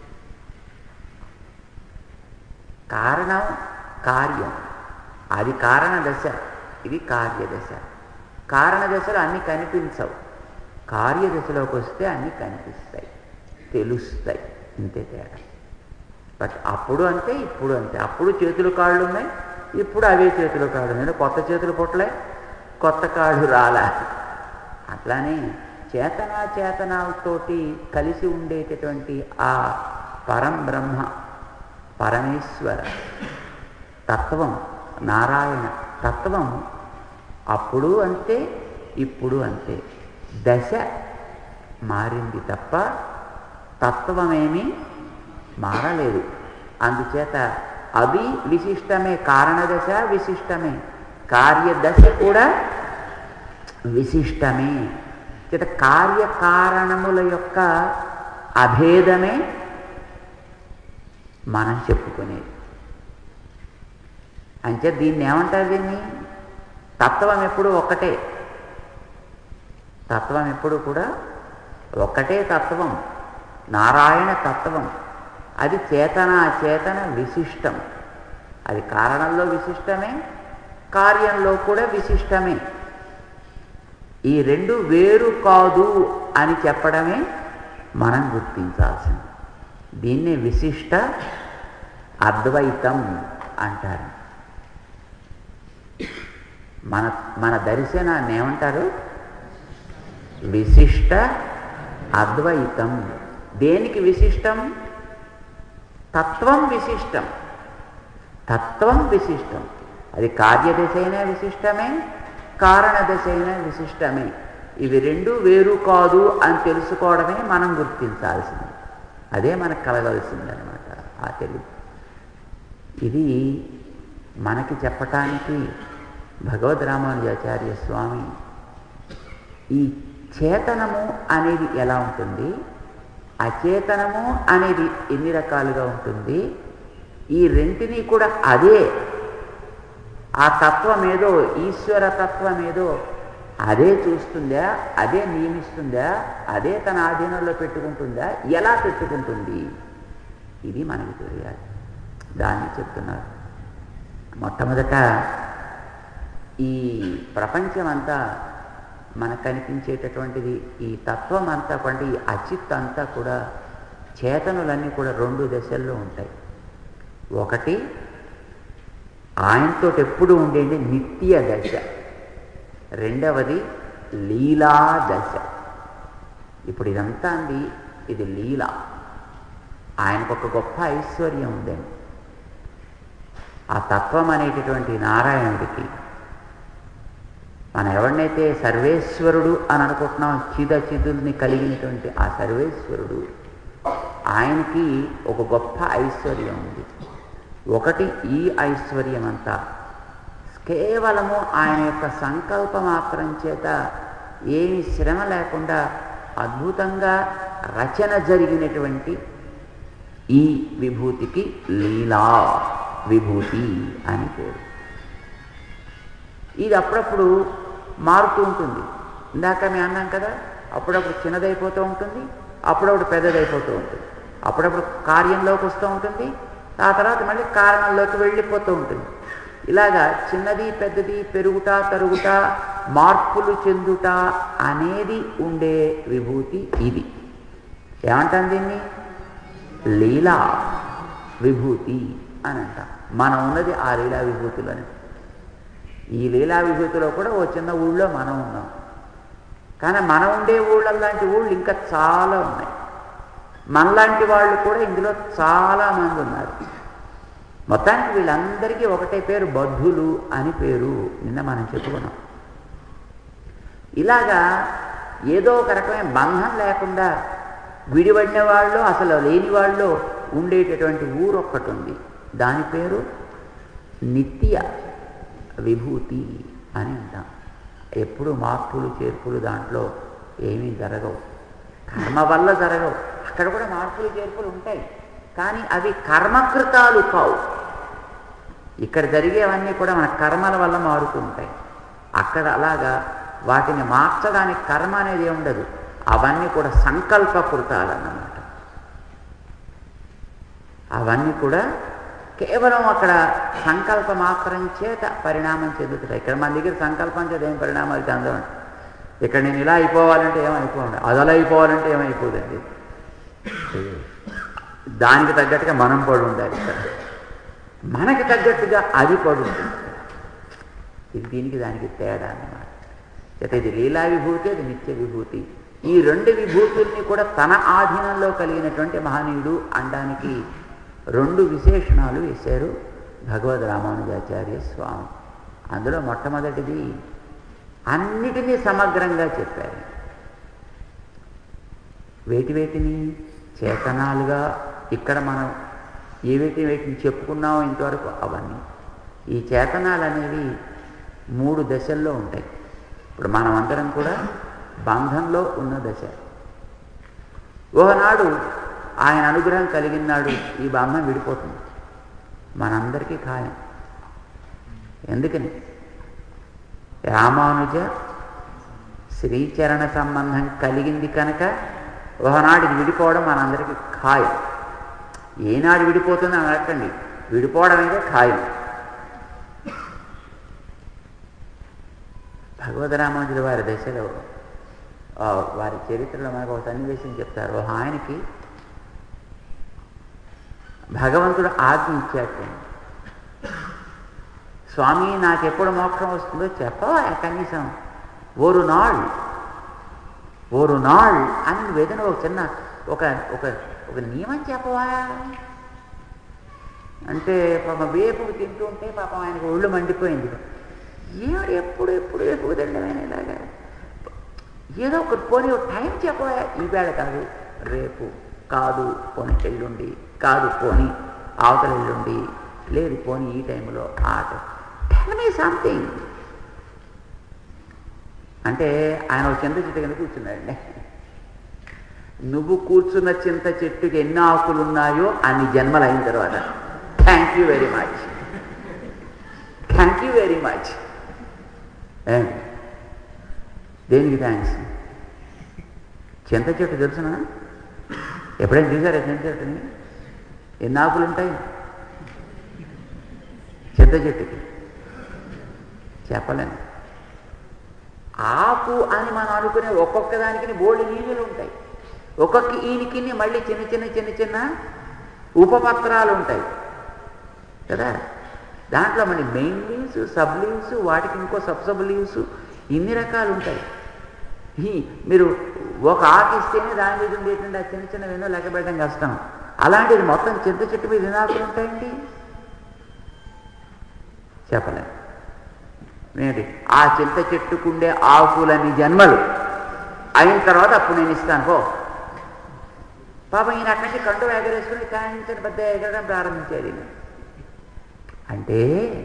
కారణం కార్యం అది కారణ దశ ఇది కార్యదశ కారణ దశలో అన్నీ కనిపించవు కార్యదశలోకి వస్తే అన్నీ కనిపిస్తాయి తెలుస్తాయి ఇంతే తేడా బట్ అప్పుడు అంతే ఇప్పుడు అంతే అప్పుడు చేతులు కాళ్ళు ఉన్నాయి ఇప్పుడు అవే చేతులు కాళ్ళు ఉన్నాయి కొత్త చేతులు పుట్టలే కొత్త కాళ్ళు రాలా అట్లానే చేతనా చేతనాలతోటి కలిసి ఉండేటటువంటి ఆ పరం బ్రహ్మ పరమేశ్వర తత్వం నారాయణ తత్వం అప్పుడు అంతే ఇప్పుడు అంతే దశ మారింది తప్ప తత్వమేమీ మారలేదు అందుచేత అది విశిష్టమే కారణదశ విశిష్టమే కార్యదశ కూడా విశిష్టమే చేత కార్యకారణముల యొక్క అభేదమే మనం చెప్పుకునేది అంటే దీన్ని ఏమంటారు దీన్ని తత్వం ఎప్పుడు ఒక్కటే తత్వం ఎప్పుడు కూడా ఒక్కటే తత్వం నారాయణ తత్వం అది చేతన అచేతన విశిష్టం అది కారణంలో విశిష్టమే కార్యంలో కూడా విశిష్టమే ఈ రెండు వేరు కాదు అని చెప్పడమే మనం గుర్తించాల్సింది దీన్ని విశిష్ట అద్వైతం అంటారు మన మన దర్శనాన్ని ఏమంటారు విశిష్ట అద్వైతం దేనికి విశిష్టం తత్వం విశిష్టం తత్వం విశిష్టం అది కార్యదశ అయినా విశిష్టమే కారణదశ అయినా విశిష్టమే ఇవి రెండు వేరు కాదు అని తెలుసుకోవడమే మనం గుర్తించాల్సింది అదే మనకు కలగవలసిందనమాట ఆ తెలివి ఇది మనకి చెప్పటానికి భగవద్ రామానుజాచార్య స్వామి ఈ చేతనము అనేది ఎలా ఉంటుంది అచేతనము అనేది ఎన్ని రకాలుగా ఉంటుంది ఈ రెంటిని కూడా అదే ఆ తత్వం ఏదో ఈశ్వర తత్వం ఏదో అదే చూస్తుందా అదే నియమిస్తుందా అదే తన ఆధీనంలో పెట్టుకుంటుందా ఎలా పెట్టుకుంటుంది ఇది మనకి తెలియాలి దాన్ని చెప్తున్నారు మొట్టమొదట ఈ ప్రపంచం అంతా మనకు కనిపించేటటువంటిది ఈ తత్వం అంతా అంటే ఈ అచిత్ అంతా కూడా చేతనులన్నీ కూడా రెండు దశల్లో ఉంటాయి ఒకటి ఆయనతో ఎప్పుడు ఉండేది నిత్య దశ రెండవది లీలా దశ ఇప్పుడు ఇదంతా అంది ఇది లీల ఆయనకు ఒక గొప్ప ఐశ్వర్యం ఉందండి ఆ తత్వం అనేటటువంటి నారాయణుడికి మనం ఎవరినైతే సర్వేశ్వరుడు అని అనుకుంటున్నాం చిద చిదుల్ని కలిగినటువంటి ఆ సర్వేశ్వరుడు ఆయనకి ఒక గొప్ప ఐశ్వర్యం ఉంది ఒకటి ఈ ఐశ్వర్యం అంతా కేవలము ఆయన యొక్క సంకల్ప మాత్రం చేత ఏమి శ్రమ లేకుండా అద్భుతంగా రచన జరిగినటువంటి ఈ విభూతికి లీలా విభూతి అని పేరు ఇది అప్పుడప్పుడు మారుతూ ఉంటుంది ఇందాక మేము అన్నాం కదా అప్పుడప్పుడు చిన్నదైపోతూ ఉంటుంది అప్పుడప్పుడు పెద్దదైపోతూ ఉంటుంది అప్పుడప్పుడు కార్యంలోకి వస్తూ ఉంటుంది ఆ తర్వాత మళ్ళీ కారణంలోకి వెళ్ళిపోతూ ఉంటుంది ఇలాగా చిన్నది పెద్దది పెరుగుట తరుగుట మార్పులు చెందుట అనేది ఉండే విభూతి ఇది ఏమంటాం దీన్ని లీలా విభూతి అని అంటాం మనం ఉన్నది ఆ లీలా విభూతిలోనే ఈ లీలా విభూతిలో కూడా ఓ చిన్న ఊళ్ళో మనం ఉన్నాం కానీ మనం ఉండే ఊళ్ళ లాంటి ఊళ్ళు ఇంకా చాలా ఉన్నాయి మనలాంటి వాళ్ళు కూడా ఇందులో చాలా మంది ఉన్నారు మొత్తానికి వీళ్ళందరికీ ఒకటే పేరు బద్ధులు అని పేరు నిన్న మనం చెప్పుకున్నాం ఇలాగా ఏదో ఒక రకమైన బంధం లేకుండా విడిపడిన వాళ్ళు అసలు లేని వాళ్ళు ఉండేటటువంటి ఊరు ఒక్కటి ఉంది దాని పేరు నిత్య విభూతి అని అంటాం ఎప్పుడు మార్పులు చేర్పులు దాంట్లో ఏమీ జరగవు కర్మ వల్ల జరగవు అక్కడ కూడా మార్పులు చేర్పులు ఉంటాయి కానీ అవి కర్మకృతాలు కావు ఇక్కడ జరిగేవన్నీ కూడా మన కర్మల వల్ల మారుతూ ఉంటాయి అక్కడ అలాగా వాటిని మార్చడానికి కర్మ అనేది ఉండదు అవన్నీ కూడా సంకల్పకృతాలన్నమాట అవన్నీ కూడా కేవలం అక్కడ సంకల్ప మాత్రం చేత పరిణామం చెందుతాయి ఇక్కడ మన దగ్గర సంకల్పం చేత ఏం పరిణామాలు చెందవండి ఇక్కడ నేను ఇలా అయిపోవాలంటే ఏమైపోవాలి అది అలా అయిపోవాలంటే ఏమైపోదండి దానికి తగ్గట్టుగా మనం పడి ఉండాలి ఇక్కడ మనకి తగ్గట్టుగా అది పడి ఉంటుంది ఇది దీనికి దానికి తేడా అన్నమాట అయితే ఇది లీలా విభూతి అది నిత్య విభూతి ఈ రెండు విభూతుల్ని కూడా తన ఆధీనంలో కలిగినటువంటి మహనీయుడు అనడానికి రెండు విశేషణాలు వేశారు భగవద్ రామానుజాచార్య స్వామి అందులో మొట్టమొదటిది అన్నిటినీ సమగ్రంగా చెప్పారు వేటి వేటిని చేతనాలుగా ఇక్కడ మనం ఏ వేటి వేటిని చెప్పుకున్నామో ఇంతవరకు అవన్నీ ఈ చేతనాలు అనేవి మూడు దశల్లో ఉంటాయి ఇప్పుడు మనం అందరం కూడా బంధంలో ఉన్న దశ ఒకనాడు ఆయన అనుగ్రహం కలిగినాడు ఈ బంధం విడిపోతుంది మనందరికీ ఖాయం ఎందుకని రామానుజ శ్రీచరణ సంబంధం కలిగింది కనుక ఒకనాడు ఇది విడిపోవడం మనందరికీ ఖాయం ఏనాడు విడిపోతుంది అని అడగండి విడిపోవడం అయితే ఖాయం భగవద్ రామానుజుల వారి దశలో ఆ, వారి చరిత్రలో మనకు ఒక సన్నివేశం చెప్తారు ఒక ఆయనకి భగవంతుడు ఆజ్ఞ ఇచ్చాడు స్వామి నాకు ఎప్పుడు మోక్షం వస్తుందో చెప్పవా కనీసం ఓరు నాள் ఓరు నాள் అని నువ్వు ఏదైనా ఒక చిన్న ఒక ఒక ఒక నియమం చెప్పవా అంటే పాపం వేపు తింటూ ఉంటే పాపం ఆయనకు ఒళ్ళు మండిపోయింది ఏడు ఎప్పుడు ఎప్పుడు వేపు తినడమేనా ఇలాగా ఏదో ఒక పోనీ ఒక టైం చెప్పవా ఈవేళ కాదు రేపు కాదు పోనీ ఎల్లుండి కాదు పోనీ అవతల ఎల్లుండి లేదు పోనీ ఈ టైంలో ఆ టెల్ మీ సంథింగ్ అంటే ఆయన ఒక చింత చెట్టు కింద కూర్చున్నాడండి నువ్వు కూర్చున్న చింత చెట్టుకి ఎన్ని ఆకులు ఉన్నాయో అన్ని జన్మలు అయిన తర్వాత thank you very much thank you very much దేనికి థ్యాంక్స్ చింత చెట్టు తెలుసునా ఎప్పుడైనా చూసారా చింత చెట్టుని ఎన్ని ఆకులు ఉంటాయి చింత చెట్టుకి చెప్పలేను ఆకు అని మనం అనుకునే ఒక్కొక్క దానికి బోల్డ్ నీళ్ళు ఉంటాయి ఒక్కొక్క ఈనికి మళ్ళీ చిన్న చిన్న చిన్న చిన్న ఉపపత్రాలు ఉంటాయి కదా దాంట్లో మళ్ళీ మెయిన్ లీవ్స్ సబ్ లీవ్స్ వాటికి ఇంకో సబ్ సబ్ లీవ్స్ ఇన్ని రకాలు ఉంటాయి ఈ మీరు ఒక ఆకు ఇస్తేనే దాని మీద ఉండేటువంటి ఆ చిన్న చిన్న ఎన్నో లెక్క పెట్టడం కష్టం అలాంటిది మొత్తం చింత చెట్టు మీద ఎన్ని ఆకులు ఉంటాయండి చెప్పలేం ఏంటి ఆ చింత చెట్టుకుండే ఆకులని జన్మలు అయిన తర్వాత అప్పుడు నేను ఇస్తాను పో పాపం ఈయన అక్కడి నుంచి కండు ఎగరేసుకుని కాంచిన పెద్ద ఎగరడం ప్రారంభించాడు ఈయన అంటే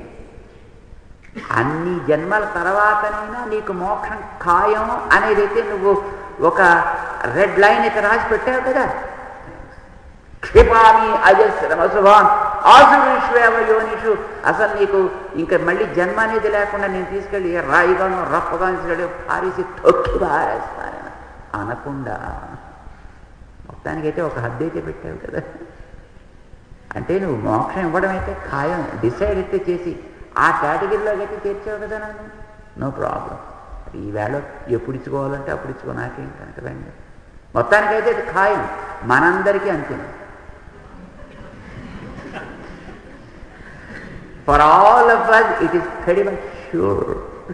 అన్ని జన్మల తర్వాతనైనా నీకు మోక్షం ఖాయం అనేది అయితే నువ్వు ఒక రెడ్ లైన్ ఇక్కడ రాసి పెట్టావు కదా క్షిపామి అజస్రమ శుభాన్ ఆసురీష్వేవ యోనిషు అసలు నీకు ఇంకా మళ్ళీ జన్మ అనేది లేకుండా నేను తీసుకెళ్ళి ఏ రాయిగాను రప్పగాను తీసుకెళ్ళి పారేసి తొక్కి పారేస్తాను అనకుండా మొత్తానికైతే ఒక హద్దు అయితే పెట్టావు కదా అంటే నువ్వు మోక్షం ఇవ్వడం అయితే ఖాయం డిసైడ్ అయితే చేసి ఆ కేటగిరీలోకి అయితే చేర్చావు కదా నన్ను నో ప్రాబ్లం ఈవేళ ఎప్పుడు ఇచ్చుకోవాలంటే అప్పుడు ఇచ్చుకో నాకేం కనుకదండి మొత్తానికైతే ఇది ఖాయం మనందరికీ అంతే for all of us it is very much sure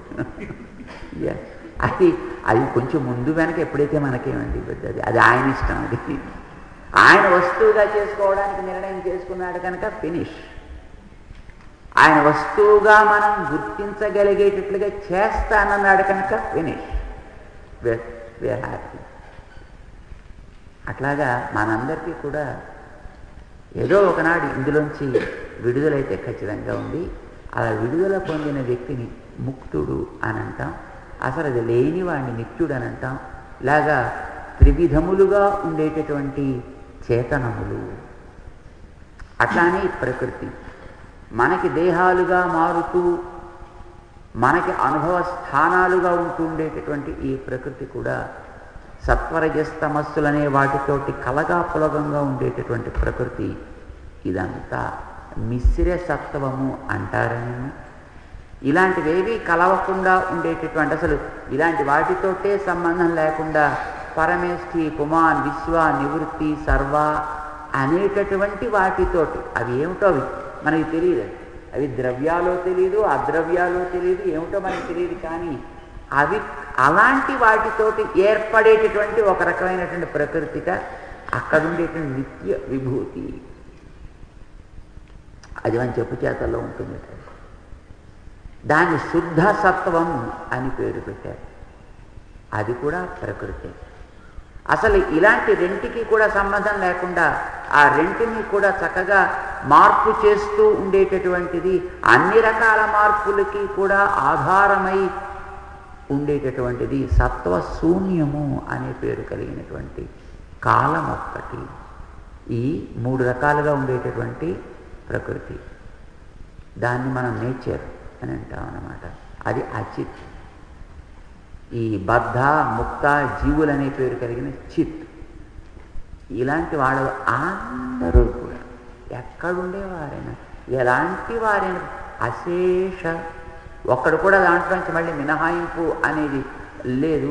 అది అది కొంచెం ముందు వెనక ఎప్పుడైతే మనకేమండి అది అది ఆయన ఇష్టం అది ఆయన వస్తువుగా చేసుకోవడానికి నిర్ణయం చేసుకున్నాడు కనుక ఫినిష్ ఆయన వస్తువుగా మనం గుర్తించగలిగేటట్లుగా చేస్తానన్నాడు కనుక ఫినిష్ వేర్ హ్యాపీ అట్లాగా మనందరికీ కూడా ఏదో ఒకనాడు ఇందులోంచి విడుదలైతే ఖచ్చితంగా ఉంది అలా విడుదల పొందిన వ్యక్తిని ముక్తుడు అని అంటాం అసలు అది లేని వాడిని నిత్యుడు అని అంటాం ఇలాగా త్రివిధములుగా ఉండేటటువంటి చేతనములు అట్లానే ప్రకృతి మనకి దేహాలుగా మారుతూ మనకి అనుభవ స్థానాలుగా ఉంటుండేటటువంటి ఈ ప్రకృతి కూడా సత్వరజస్తమస్సులనే వాటితోటి కలగా పులగంగా ఉండేటటువంటి ప్రకృతి ఇదంతా మిశ్ర సత్వము అంటారని ఇలాంటివేవి కలవకుండా ఉండేటటువంటి అసలు ఇలాంటి వాటితోటే సంబంధం లేకుండా పరమేష్ఠి పుమాన్ విశ్వ నివృత్తి సర్వ అనేటటువంటి వాటితోటి అవి ఏమిటో అవి మనకి తెలియదు అవి ద్రవ్యాలో తెలియదు అద్రవ్యాలో తెలియదు ఏమిటో మనకి తెలియదు కానీ అవి అలాంటి వాటితోటి ఏర్పడేటటువంటి ఒక రకమైనటువంటి ప్రకృతిక అక్కడ ఉండేటువంటి నిత్య విభూతి అది మన చెప్పు చేతల్లో ఉంటుంది దాన్ని శుద్ధ సత్వం అని పేరు పెట్టారు అది కూడా ప్రకృతి అసలు ఇలాంటి రెంటికి కూడా సంబంధం లేకుండా ఆ రెంటిని కూడా చక్కగా మార్పు చేస్తూ ఉండేటటువంటిది అన్ని రకాల మార్పులకి కూడా ఆధారమై ఉండేటటువంటిది సత్వ శూన్యము అనే పేరు కలిగినటువంటి కాలం ఒక్కటి ఈ మూడు రకాలుగా ఉండేటటువంటి ప్రకృతి దాన్ని మనం నేచర్ అని అంటాం అన్నమాట అది అచిత్ ఈ బద్ధ ముక్త జీవులనే పేరు కలిగిన చిత్ ఇలాంటి వాళ్ళు అందరూ కూడా ఎక్కడుండేవారైనా ఎలాంటి వారైనా అశేష ఒక్కడు కూడా దాంట్లోంచి మళ్ళీ మినహాయింపు అనేది లేదు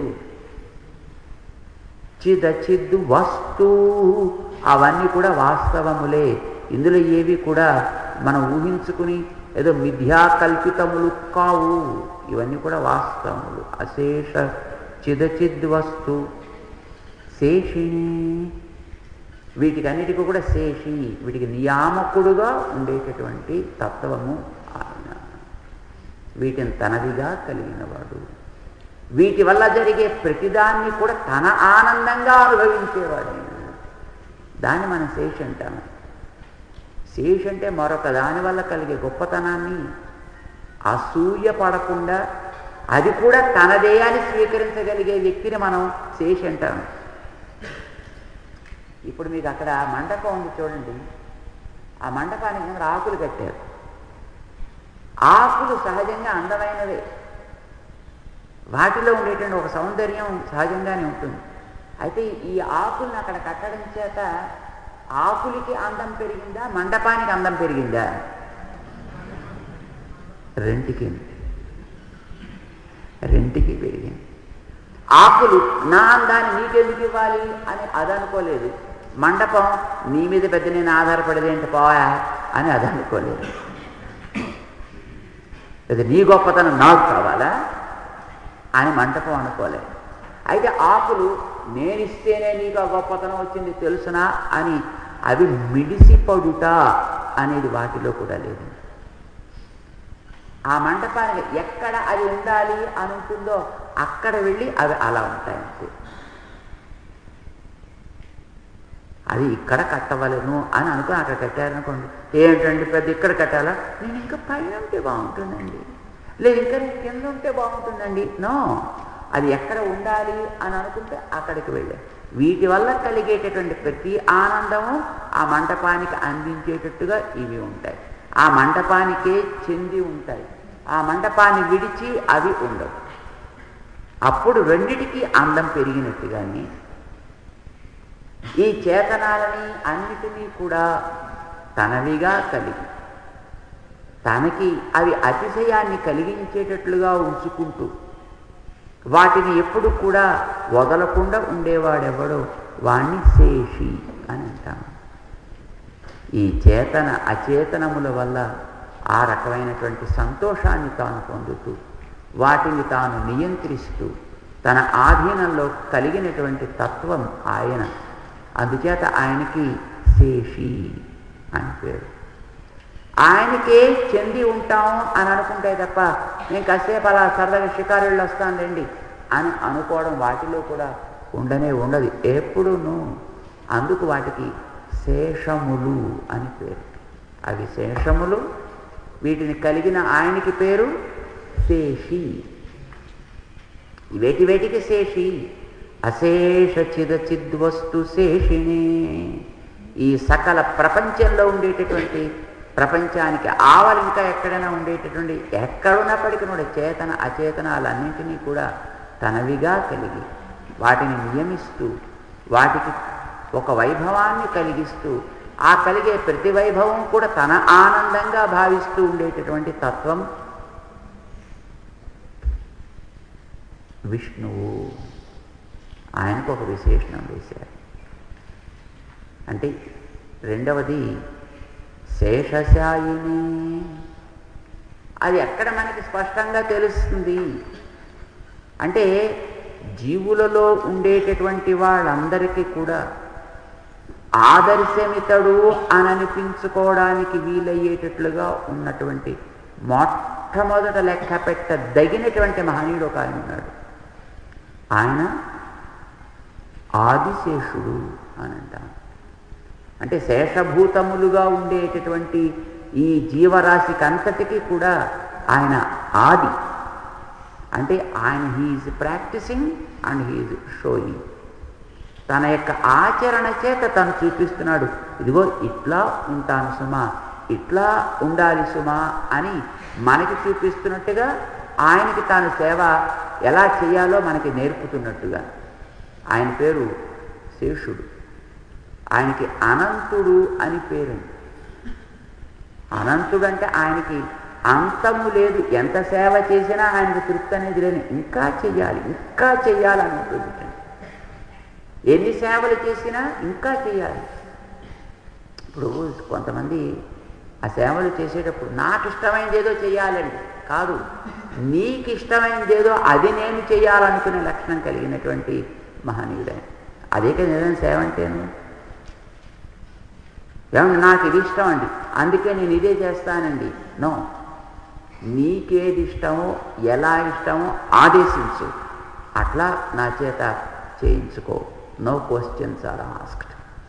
చిదచిద్ వస్తు అవన్నీ కూడా వాస్తవములే ఇందులో ఏవి కూడా మనం ఊహించుకుని ఏదో మిథ్యా కల్పితములు కావు ఇవన్నీ కూడా వాస్తవములు అశేష చిదచిద్ వస్తు శేషిణి వీటికన్నిటికీ కూడా శేషి వీటికి నియామకుడుగా ఉండేటటువంటి తత్వము ఆయన వీటిని తనదిగా కలిగినవాడు వీటి వల్ల జరిగే ప్రతిదాన్ని కూడా తన ఆనందంగా అనుభవించేవాడు ఆయన దాన్ని మనం శేషి అంటాము శేషి అంటే మరొక దాని వల్ల కలిగే గొప్పతనాన్ని అసూయ పడకుండా అది కూడా తనదే అని స్వీకరించగలిగే వ్యక్తిని మనం శేషి అంటాము ఇప్పుడు మీకు అక్కడ మండపం ఉంది చూడండి ఆ మండపానికి కింద ఆకులు కట్టారు ఆకులు సహజంగా అందమైనవే వాటిలో ఉండేటువంటి ఒక సౌందర్యం సహజంగానే ఉంటుంది అయితే ఈ ఆకుల్ని అక్కడ కట్టడం చేత ఆకులకి అందం పెరిగిందా మండపానికి అందం పెరిగిందా రెంటికి రెంటికి పెరిగింది ఆకులు నా అందాన్ని నీకెందుకు ఇవ్వాలి అని అది అనుకోలేదు మండపం నీ మీద పెద్ద నేను ఆధారపడేది ఏంటి పోయా అని అది అనుకోలేదు ఇది నీ గొప్పతనం నాకు కావాలా అని మంటపం అనుకోలేదు అయితే ఆకులు నేనిస్తేనే నీకు ఆ గొప్పతనం వచ్చింది తెలుసునా అని అవి మిడిసిపడుట అనేది వాటిలో కూడా లేదు ఆ మంటపానికి ఎక్కడ అది ఉండాలి అని ఉంటుందో అక్కడ వెళ్ళి అవి అలా ఉంటాయి అంతే అది ఇక్కడ కట్టవలను అని అనుకుని అక్కడ కట్టారనుకోండి ఏంటండి పెద్ద ఇక్కడ కట్టాలా నేను ఇంకా పైన ఉంటే బాగుంటుందండి లేదు ఇంకా నేను కింద ఉంటే బాగుంటుందండి నో అది ఎక్కడ ఉండాలి అని అనుకుంటే అక్కడికి వెళ్ళా వీటి వల్ల కలిగేటటువంటి ప్రతి ఆనందము ఆ మంటపానికి అందించేటట్టుగా ఇవి ఉంటాయి ఆ మంటపానికే చెంది ఉంటాయి ఆ మంటపాన్ని విడిచి అవి ఉండవు అప్పుడు రెండిటికి అందం పెరిగినట్టుగానే ఈ చేతనాలని అన్నిటినీ కూడా తనవిగా కలిగి తనకి అవి అతిశయాన్ని కలిగించేటట్లుగా ఉంచుకుంటూ వాటిని ఎప్పుడు కూడా వదలకుండా ఉండేవాడెవడో వాణ్ణి శేషి అని అంటాము ఈ చేతన అచేతనముల వల్ల ఆ రకమైనటువంటి సంతోషాన్ని తాను పొందుతూ వాటిని తాను నియంత్రిస్తూ తన ఆధీనంలో కలిగినటువంటి తత్వం ఆయన అందుచేత ఆయనకి శేషి అని పేరు ఆయనకే చెంది ఉంటాం అని అనుకుంటే తప్ప నేను కాసేపు అలా సరదాగా షికారుళ్ళు వస్తానులేండి అని అనుకోవడం వాటిలో కూడా ఉండనే ఉండదు ఎప్పుడును అందుకు వాటికి శేషములు అని పేరు అవి శేషములు వీటిని కలిగిన ఆయనకి పేరు శేషి వేటి వేటికి శేషి అశేష చిదచిద్వస్తు శేషిణే ఈ సకల ప్రపంచంలో ఉండేటటువంటి ప్రపంచానికి ఆవలి ఇంకా ఎక్కడైనా ఉండేటటువంటి ఎక్కడున్నప్పటికీ కూడా చేతన అచేతనాలన్నింటినీ కూడా తనవిగా కలిగి వాటిని నియమిస్తూ వాటికి ఒక వైభవాన్ని కలిగిస్తూ ఆ కలిగే ప్రతి వైభవం కూడా తన ఆనందంగా భావిస్తూ ఉండేటటువంటి తత్వం విష్ణువు ఆయనకు ఒక విశేషణం వేశారు అంటే రెండవది శేషశాయిని అది ఎక్కడ మనకి స్పష్టంగా తెలుస్తుంది అంటే జీవులలో ఉండేటటువంటి వాళ్ళందరికీ కూడా ఆదర్శమితడు అని అనిపించుకోవడానికి వీలయ్యేటట్లుగా ఉన్నటువంటి మొట్టమొదట లెక్క పెట్టదగినటువంటి మహనీయుడు ఒక ఆయన ఉన్నాడు ఆయన ఆదిశేషుడు అని అంటాం అంటే శేషభూతములుగా ఉండేటటువంటి ఈ జీవరాశికి అంతటికీ కూడా ఆయన ఆది అంటే ఆయన he's practising and he's showing తన యొక్క ఆచరణ చేత తను చూపిస్తున్నాడు ఇదిగో ఇట్లా ఉంటాను సుమా ఇట్లా ఉండాలి సుమా అని మనకి చూపిస్తున్నట్టుగా ఆయనకి తాను సేవ ఎలా చేయాలో మనకి నేర్పుతున్నట్టుగా ఆయన పేరు శేషుడు ఆయనకి అనంతుడు అని పేరండి అనంతుడు అంటే ఆయనకి అంతము లేదు ఎంత సేవ చేసినా ఆయనకి తృప్తి అనేది లేదు ఇంకా చెయ్యాలి ఇంకా చెయ్యాలని ఉంటుంది ఎన్ని సేవలు చేసినా ఇంకా చేయాలి ఇప్పుడు కొంతమంది ఆ సేవలు చేసేటప్పుడు నాకు ఇష్టమైనది ఏదో చేయాలండి కాదు నీకు ఇష్టమైనది ఏదో అది నేను చేయాలనుకునే లక్షణం కలిగినటువంటి మహనీయుడే అదే కదా నిజం సేవ అంటేను ఏమండి నాకు ఇది ఇష్టం అండి అందుకే నేను ఇదే చేస్తానండి నో నీకేది ఇష్టమో ఎలా ఇష్టమో ఆదేశించు అట్లా నా చేత చేయించుకో నో క్వశ్చన్స్ ఆర్ ఆస్క్డ్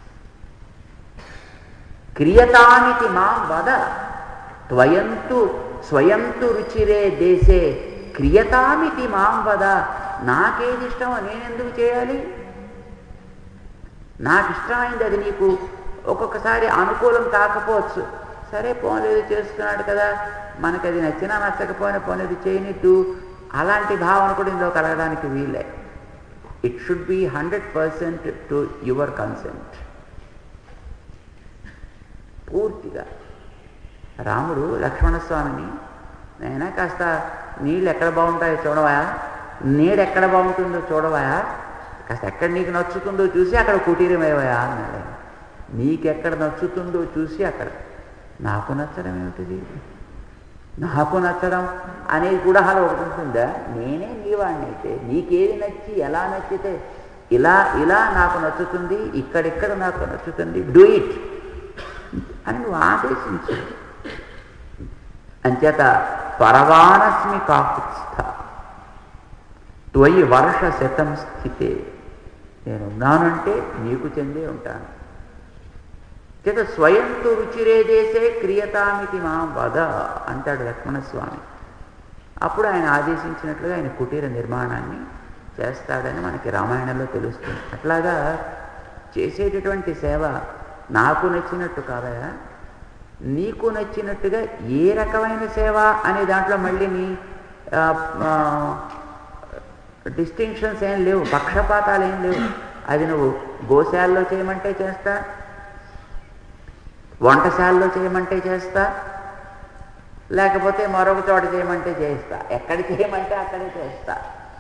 క్రియతానికి మాం వద త్వయంతు స్వయంతు రుచిరే దేశే క్రియతామితి మాం వద నాకేది ఇష్టమో నేనెందుకు చేయాలి నాకు ఇష్టమైంది అది నీకు ఒక్కొక్కసారి అనుకూలం కాకపోవచ్చు సరే పోలేదు చేస్తున్నాడు కదా మనకి అది నచ్చినా నచ్చకపోయినా పోనేది చేయనిద్దు అలాంటి భావన కూడా ఇందులో కలగడానికి వీలే it should be hundred percent to your consent పూర్తిగా రాముడు లక్ష్మణస్వామిని నైనా కాస్త నీళ్ళు ఎక్కడ బాగుంటాయో చూడవా నీడు ఎక్కడ బాగుంటుందో చూడవా కాస్త ఎక్కడ నీకు నచ్చుతుందో చూసి అక్కడ కుటీరం వేవయా అన్నాడు ఆయన. నీకెక్కడ నచ్చుతుందో చూసి అక్కడ నాకు నచ్చడం ఏమిటిది నాకు నచ్చడం అనేది కూడా అలా ఒకటి ఉంటుందా నేనే నీవాడిని అయితే నీకేది నచ్చి ఎలా నచ్చితే ఇలా ఇలా నాకు నచ్చుతుంది ఇక్కడిక్కడ నాకు నచ్చుతుంది డూ ఇట్ అని నువ్వు ఆదేశించు అంచేత పరవానస్మి కాకుత్స్థ త్వయి వర్ష శతం స్థితే నేనున్నానంటే నీకు చెందే ఉంటాను చేత స్వయంతో రుచిరే దేశే క్రియతామితి మా వద అంటాడు లక్ష్మణస్వామి అప్పుడు ఆయన ఆదేశించినట్లుగా ఆయన కుటీర నిర్మాణాన్ని చేస్తాడని మనకి రామాయణంలో తెలుస్తుంది అట్లాగా చేసేటటువంటి సేవ నాకు నచ్చినట్టు కాదయా నీకు నచ్చినట్టుగా ఏ రకమైన సేవ అనే దాంట్లో మళ్ళీ నీ డిస్టింక్షన్స్ ఏం లేవు పక్షపాతాలు ఏం లేవు అది నువ్వు గోశాలలో చేయమంటే చేస్తా వంటశాలలో చేయమంటే చేస్తా లేకపోతే మరొక చోట చేయమంటే చేస్తా ఎక్కడ చేయమంటే అక్కడే చేస్తా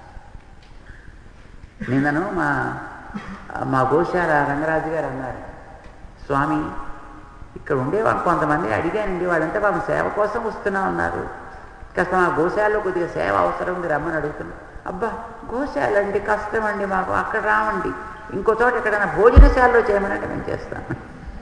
నిన్నను మా మా గోశాల రంగరాజు గారు అన్నారు స్వామి ఇక్కడ ఉండేవాళ్ళు కొంతమంది అడిగానండి వాళ్ళంతా పాపం సేవ కోసం వస్తున్నా ఉన్నారు కాస్త మా గోశాలలో కొద్దిగా సేవ అవసరం ఉంది రమ్మని అడుగుతున్నా అబ్బా గోశాల అండి కష్టం అండి మాకు అక్కడ రావండి ఇంకో చోట ఎక్కడైనా భోజనశాలలో చేయమనంటే మేము చేస్తాను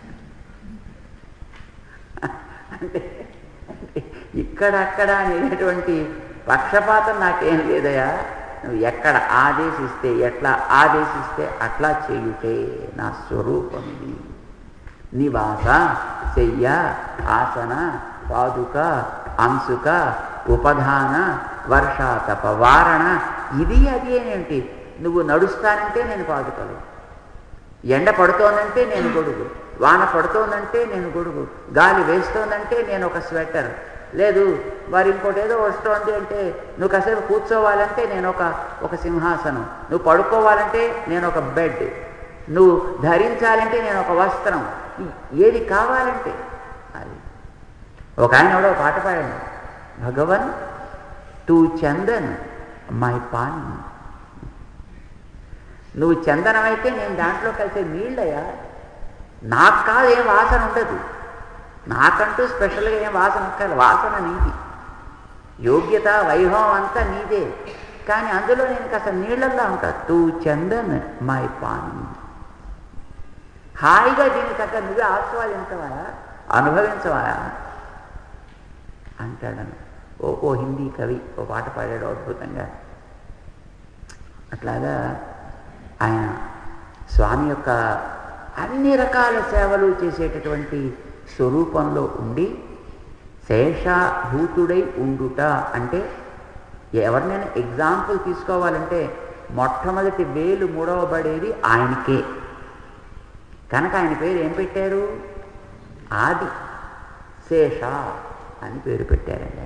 అంటే అంటే ఇక్కడ అక్కడ అనేటువంటి పక్షపాతం నాకేం లేదయా నువ్వు ఎక్కడ ఆదేశిస్తే ఎట్లా ఆదేశిస్తే అట్లా చేయుటే నా స్వరూపం ఇది నివాస శయ్య ఆసన పాదుక అంశుక ఉపధాన వర్షాతప వారణ ఇది అది ఏంటి నువ్వు నడుస్తానంటే నేను పాదుకలు ఎండ పడుతోందంటే నేను గొడుగు వాన పడుతోందంటే నేను గొడుగు గాలి వేస్తోందంటే నేను ఒక స్వెటర్ లేదు మరి ఇంకోటి ఏదో వస్తోంది అంటే నువ్వు కాసేపు కూర్చోవాలంటే నేను ఒక ఒక సింహాసనం నువ్వు పడుకోవాలంటే నేను ఒక బెడ్ నువ్వు ధరించాలంటే నేను ఒక వస్త్రం ఏది కావాలంటే అది ఒక ఆయన ఎవడో పాట పాడాడు భగవన్ టూ చందన్ మై పాన్ నువ్వు చందనం అయితే నేను దాంట్లో కలిసే నీళ్ళయ్యా నాకు కాదు ఏం వాసన ఉండదు నాకంటూ స్పెషల్గా ఏం వాసన అక్కర్లేదు వాసన నీది యోగ్యత వైభవం అంతా నీదే కానీ అందులో నేను కాస్త నీళ్ళల్లో ఉంటా తూ చందన్ మై పాన్ హాయిగా దీన్ని తగ్గ నువ్వే ఆస్వాదించవా అనుభవించవా అంటాడను ఓ ఓ హిందీ కవి ఓ పాట పాడాడు అద్భుతంగా అట్లాగా ఆయన స్వామి యొక్క అన్ని రకాల సేవలు చేసేటటువంటి స్వరూపంలో ఉండి శేషభూతుడై ఉండుట అంటే ఎవరినైనా ఎగ్జాంపుల్ తీసుకోవాలంటే మొట్టమొదటి వేలు మూడవబడేది ఆయనకే కనుక ఆయన పేరు ఏం పెట్టారు ఆది శేష అని పేరు పెట్టారండి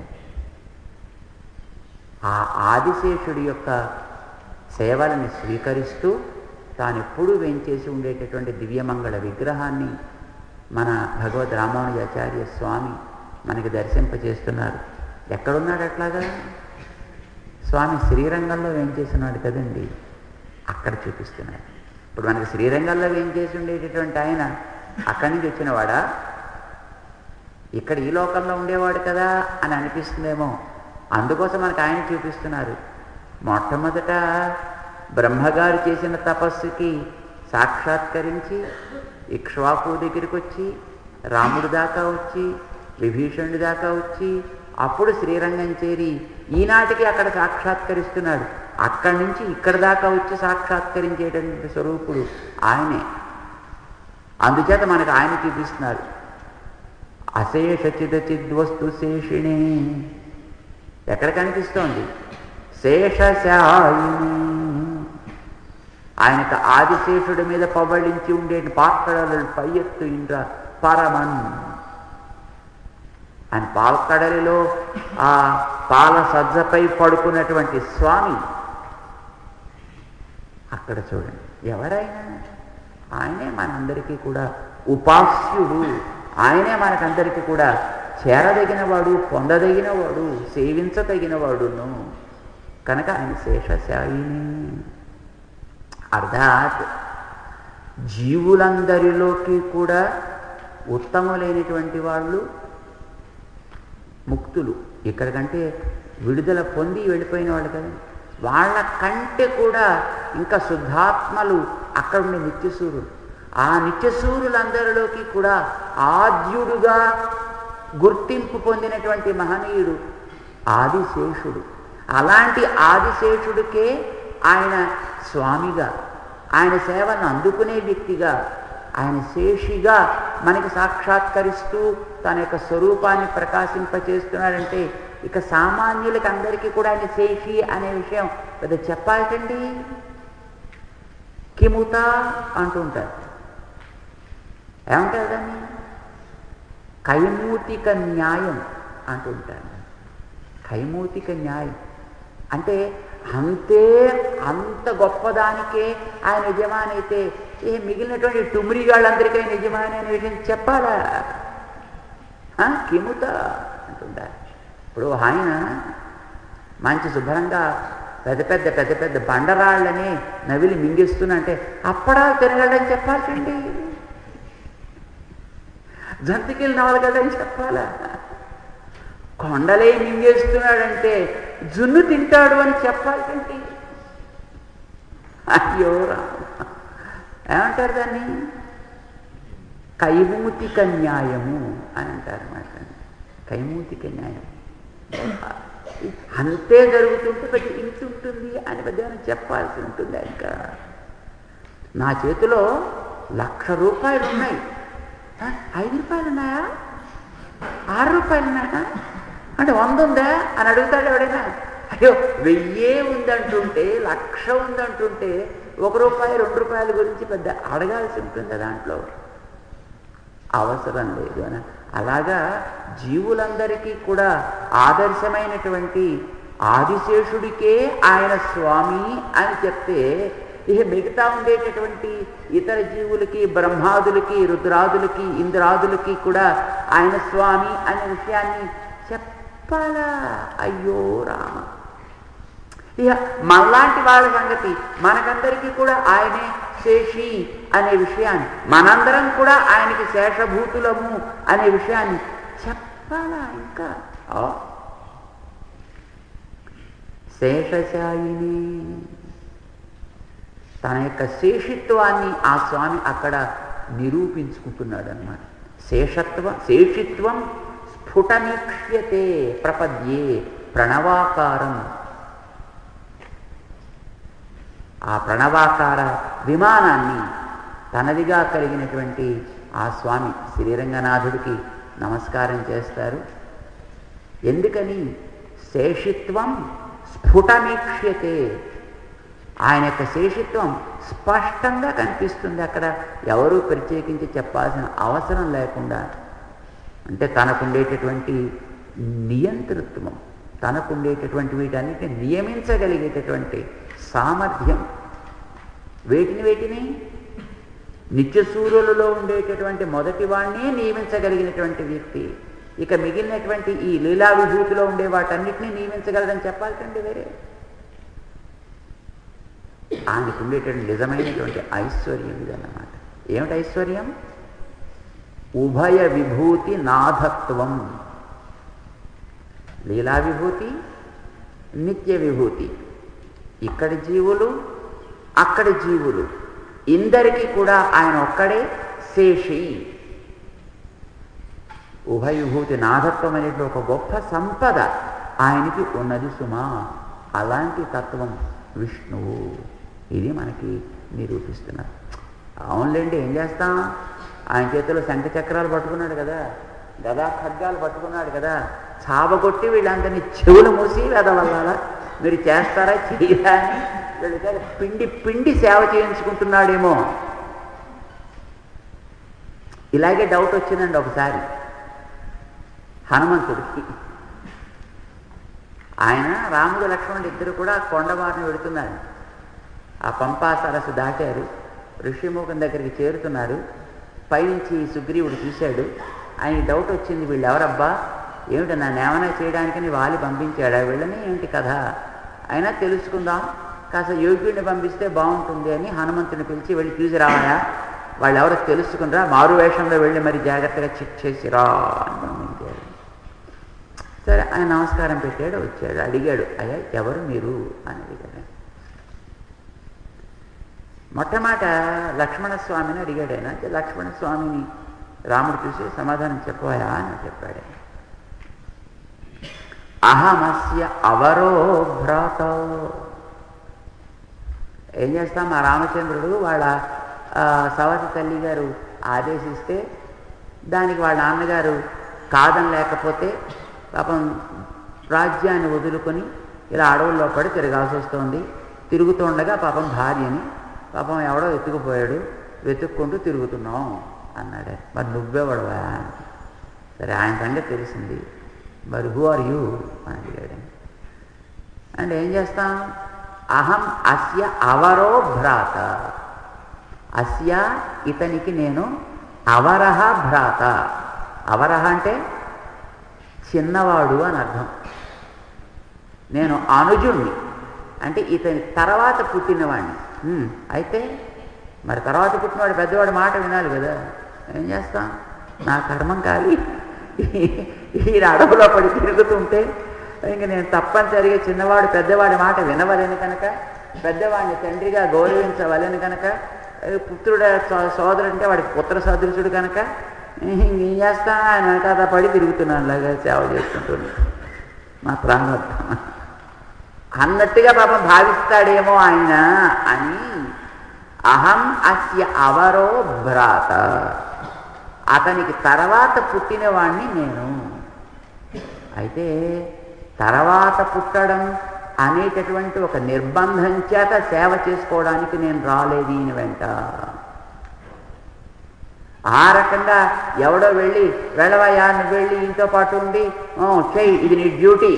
ఆ ఆదిశేషుడి యొక్క సేవలని స్వీకరిస్తూ తాను ఎప్పుడూ వేంచేసి ఉండేటటువంటి దివ్యమంగళ విగ్రహాన్ని మన భగవద్ రామానుజాచార్య స్వామి మనకి దర్శింపచేస్తున్నారు ఎక్కడున్నాడు అట్లాగా స్వామి శ్రీరంగంలో వేంచేస్తున్నాడు కదండి అక్కడ చూపిస్తున్నాడు ఇప్పుడు మనకి శ్రీరంగంలో వేంచేసి ఉండేటటువంటి ఆయన అక్కడి నుంచి వచ్చినవాడా ఇక్కడ ఈ లోకంలో ఉండేవాడు కదా అని అనిపిస్తుందేమో అందుకోసం మనకు ఆయన చూపిస్తున్నారు మొట్టమొదట బ్రహ్మగారు చేసిన తపస్సుకి సాక్షాత్కరించి ఇక్ష్వాకు దగ్గరికి వచ్చి రాముడి దాకా వచ్చి విభీషణుడి దాకా వచ్చి అప్పుడు శ్రీరంగం చేరి ఈనాటికి అక్కడ సాక్షాత్కరిస్తున్నాడు అక్కడి నుంచి ఇక్కడ దాకా వచ్చి సాక్షాత్కరించేటటువంటి స్వరూపుడు ఆయనే అందుచేత మనకు ఆయన చూపిస్తున్నారు అశేష చిదచిద్వస్తు శేషిణే ఎక్కడ కనిపిస్తోంది శేషశాయిని ఆయనకు ఆదిశేషుడి మీద పబళించి ఉండే పాక్కడలు పై ఎత్తు ఇంద్ర పరమన్ ఆయన పాలకడలిలో ఆ పాల సజ్జపై పడుకున్నటువంటి స్వామి అక్కడ చూడండి ఎవరైనా ఆయనే మనందరికీ కూడా ఉపాస్యుడు ఆయనే మనకందరికీ కూడా చేరదగినవాడు పొందదగినవాడు సేవించదగినవాడును కనుక ఆయన శేషశాయిని అర్థాత్ జీవులందరిలోకి కూడా ఉత్తములైనటువంటి వాళ్ళు ముక్తులు ఇక్కడికంటే విడుదల పొంది వెళ్ళిపోయిన వాళ్ళు కదా వాళ్ళ కంటే కూడా ఇంకా శుద్ధాత్మలు అక్కడ ఉండే నిత్యసూరులు ఆ నిత్యసూరులందరిలోకి కూడా ఆద్యుడుగా గుర్తింపు పొందినటువంటి మహనీయుడు ఆదిశేషుడు అలాంటి ఆదిశేషుడికే ఆయన స్వామిగా ఆయన సేవను అందుకునే వ్యక్తిగా ఆయన శేషిగా మనకి సాక్షాత్కరిస్తూ తన యొక్క స్వరూపాన్ని ప్రకాశింపచేస్తున్నాడంటే ఇక సామాన్యులకి అందరికీ కూడా ఆయన శేషి అనే విషయం పెద్ద చెప్పాలండి కిముత అంటుంటారు ఏమంటారు దాన్ని కైమూతిక న్యాయం అంటుంటారు కైమూతిక న్యాయం అంటే అంతే అంత గొప్పదానికే ఆయన యజమాని అయితే ఏ మిగిలినటువంటి టుమ్రిగాళ్ళందరికీ ఆయన యజమాని అనే విషయం చెప్పాలా ఆ, కిముత అంటుంటారు ఇప్పుడు ఆయన మంచి శుభ్రంగా పెద్ద పెద్ద పెద్ద పెద్ద బండరాళ్ళని నవిలి మింగిస్తున్నా అంటే అప్పడాలు తినగలని చెప్పాల్సిండి జంతికలు నవలగడని చెప్పాలా కొండలే మింగేస్తున్నాడంటే జున్ను తింటాడు అని చెప్పాలంటే అయ్యో రామ ఏమంటారు దాన్ని కైమూతిక న్యాయము అని అంటారు అన్నమాట కైమూతిక న్యాయం అంతే జరుగుతుంటే పెద్ద ఇంత ఉంటుంది అని పెద్ద చెప్పాల్సి ఉంటుంది ఇంకా నా చేతిలో లక్ష రూపాయలు ఉన్నాయి ఆ, ఐదు రూపాయలు ఉన్నాయా ఆరు రూపాయలు ఉన్నాయా అంటే వంద ఉందా అని అడుగుతాడు ఎవడైనా అయ్యో వెయ్యే ఉందంటుంటే లక్ష ఉందంటుంటే ఒక రూపాయి రెండు రూపాయల గురించి పెద్ద అడగాల్సి ఉంటుంది దాంట్లో అవసరం లేదు అని అలాగా జీవులందరికీ కూడా ఆదర్శమైనటువంటి ఆదిశేషుడికే ఆయన స్వామి అని చెప్తే ఇక మిగతా ఉండేటటువంటి ఇతర జీవులకి బ్రహ్మాదులకి రుద్రాదులకి ఇంద్రాదులకి కూడా ఆయన స్వామి అనే విషయాన్ని చెప్పాలా అయ్యో రామ ఇక మనలాంటి వాళ్ళ సంగతి మనకందరికీ కూడా ఆయనే శేషి అనే విషయాన్ని మనందరం కూడా ఆయనకి శేషభూతులము అనే విషయాన్ని చెప్పాలా ఇంకా ఆ. శేషశాయిని తన యొక్క శేషిత్వాన్ని ఆ స్వామి అక్కడ నిరూపించుకుంటున్నాడు అనమాట శేషత్వ శేషిత్వం స్ఫుటనీక్ష్యతే ప్రపద్యే ప్రణవాకారం ఆ ప్రణవాకార విమానాన్ని తనదిగా కలిగినటువంటి ఆ స్వామి శ్రీరంగనాథుడికి నమస్కారం చేస్తారు ఎందుకని శేషిత్వం స్ఫుటమీక్ష్యతే ఆయన యొక్క శేషిత్వం స్పష్టంగా కనిపిస్తుంది అక్కడ ఎవరూ ప్రత్యేకించి చెప్పాల్సిన అవసరం లేకుండా అంటే తనకుండేటటువంటి నియంతృత్వం తనకుండేటటువంటి వీటన్నిటిని నియమించగలిగేటటువంటి సామర్థ్యం వేటిని వేటిని నిత్య సూర్యులలో ఉండేటటువంటి మొదటి వాడినే నియమించగలిగినటువంటి వ్యక్తి ఇక మిగిలినటువంటి ఈ లీలా విభూతిలో ఉండే వాటన్నిటినీ నియమించగలదని చెప్పాలంటే వేరే ఆయనకు ఉండేటువంటి నిజమైనటువంటి ఐశ్వర్యం ఇదన్నమాట ఏమిటి ఐశ్వర్యం ఉభయ విభూతి నాథత్వం లీలా విభూతి నిత్య విభూతి ఇక్కడి జీవులు అక్కడి జీవులు ఇందరికీ కూడా ఆయన ఒక్కడే శేషి ఉభయ విభూతి నాథత్వం అనేది ఒక గొప్ప సంపద ఆయనకి ఉన్నది సుమా అలాంటి తత్వం విష్ణువు ఇది మనకి నిరూపిస్తున్నారు అవునులేండి ఏం చేస్తాం ఆయన చేతిలో శంఖ చక్రాలు పట్టుకున్నాడు కదా గదా ఖడ్గాలు పట్టుకున్నాడు కదా చావగొట్టి వీళ్ళందరినీ చెవులు మూసి వెదవల్లాలా మీరు చేస్తారా చేయరా అని వీళ్ళ చేత పిండి పిండి సేవ చేయించుకుంటున్నాడేమో ఇలాగే డౌట్ వచ్చిందండి ఒకసారి హనుమంతుడికి ఆయన రాముడు లక్ష్మణుడు ఇద్దరు కూడా కొండవారిని వెళుతున్నారు ఆ పంపా సరస్సు దాటారు ఋషిముఖం దగ్గరికి చేరుతున్నారు పైనుంచి సుగ్రీవుడు చూశాడు ఆయన డౌట్ వచ్చింది వీళ్ళు ఎవరబ్బా ఏమిటి నన్ను ఏమైనా చేయడానికని వాలి పంపించాడా వీళ్ళని ఏంటి కథ అయినా తెలుసుకుందాం కాస్త యోగ్యుడిని పంపిస్తే బాగుంటుంది అని హనుమంతుని పిలిచి వెళ్ళి చూసి రావాయా వాళ్ళు ఎవరో తెలుసుకునిరా మారు వేషంలో వెళ్ళి మరి జాగ్రత్తగా చెక్ చేసిరా అని పంపించాడు సరే ఆయన నమస్కారం పెట్టాడు వచ్చాడు అడిగాడు అయ్యా ఎవరు మీరు అని అడిగాడు మొట్టమొదట లక్ష్మణస్వామిని అడిగాడు ఆయన అయితే లక్ష్మణస్వామిని రాముడు చూసి సమాధానం చెప్పాయా అని చెప్పాడు ఆయన. అహమస్య అవరో భ్రాత ఏం చేస్తాం మా రామచంద్రుడు వాళ్ళ ఆ, సవతి తల్లి గారు ఆదేశిస్తే దానికి వాళ్ళ నాన్నగారు కాదని లేకపోతే పాపం రాజ్యాన్ని వదులుకొని ఇలా అడవుల్లో పడి తిరగాల్సి వస్తుంది తిరుగుతుండగా పాపం భార్యని పాపం ఎవడో ఎత్తుకుపోయాడు వెతుక్కుంటూ తిరుగుతున్నాం అన్నాడు మరి నువ్వెవడవా సరే ఆయన సంగతి తెలిసింది మరి హూ ఆర్ యూ అని అడిగాడు అంటే ఏం చేస్తాం అహం అస్య అవరో భ్రాత అస్య ఇతనికి నేను అవరహ భ్రాత అవరహ అంటే చిన్నవాడు అని అర్థం నేను అనుజుణ్ణి అంటే ఇతని తర్వాత పుట్టినవాడిని ఉమ్, అయితే మరి తర్వాత పుట్టినవాడు పెద్దవాడు మాట వినాలి కదా ఏం చేస్తాం నా కర్మం కాలి ఈ అడవులో పడి తిరుగుతుంటే ఇంక నేను తప్పనిసరిగా చిన్నవాడు పెద్దవాడి మాట వినవలేను కనుక పెద్దవాడిని తండ్రిగా గౌరవించవలేను కనుక పుత్రుడు సోదరుడు అంటే వాడికి పుత్ర సదృశుడు కనుక ఇంకేం చేస్తా ఆయన వెనకాల పడి తిరుగుతున్నాను అలాగా సేవ చేసుకుంటున్నాను మా ప్రాణార్థం అన్నట్టుగా పాపం భావిస్తాడేమో ఆయన అని అహం అస్య అవరో భ్రాత అతనికి తర్వాత పుట్టినవాణ్ణి నేను అయితే తర్వాత పుట్టడం అనేటటువంటి ఒక నిర్బంధం చేత సేవ చేసుకోవడానికి నేను రాలేదు ఈయన వెంట ఆ రకంగా ఎవడో వెళ్ళి వెళ్ళవయ్యా నువ్వు వెళ్ళి ఇంతో పాటు ఉండి చెయ్యి ఇది నీ డ్యూటీ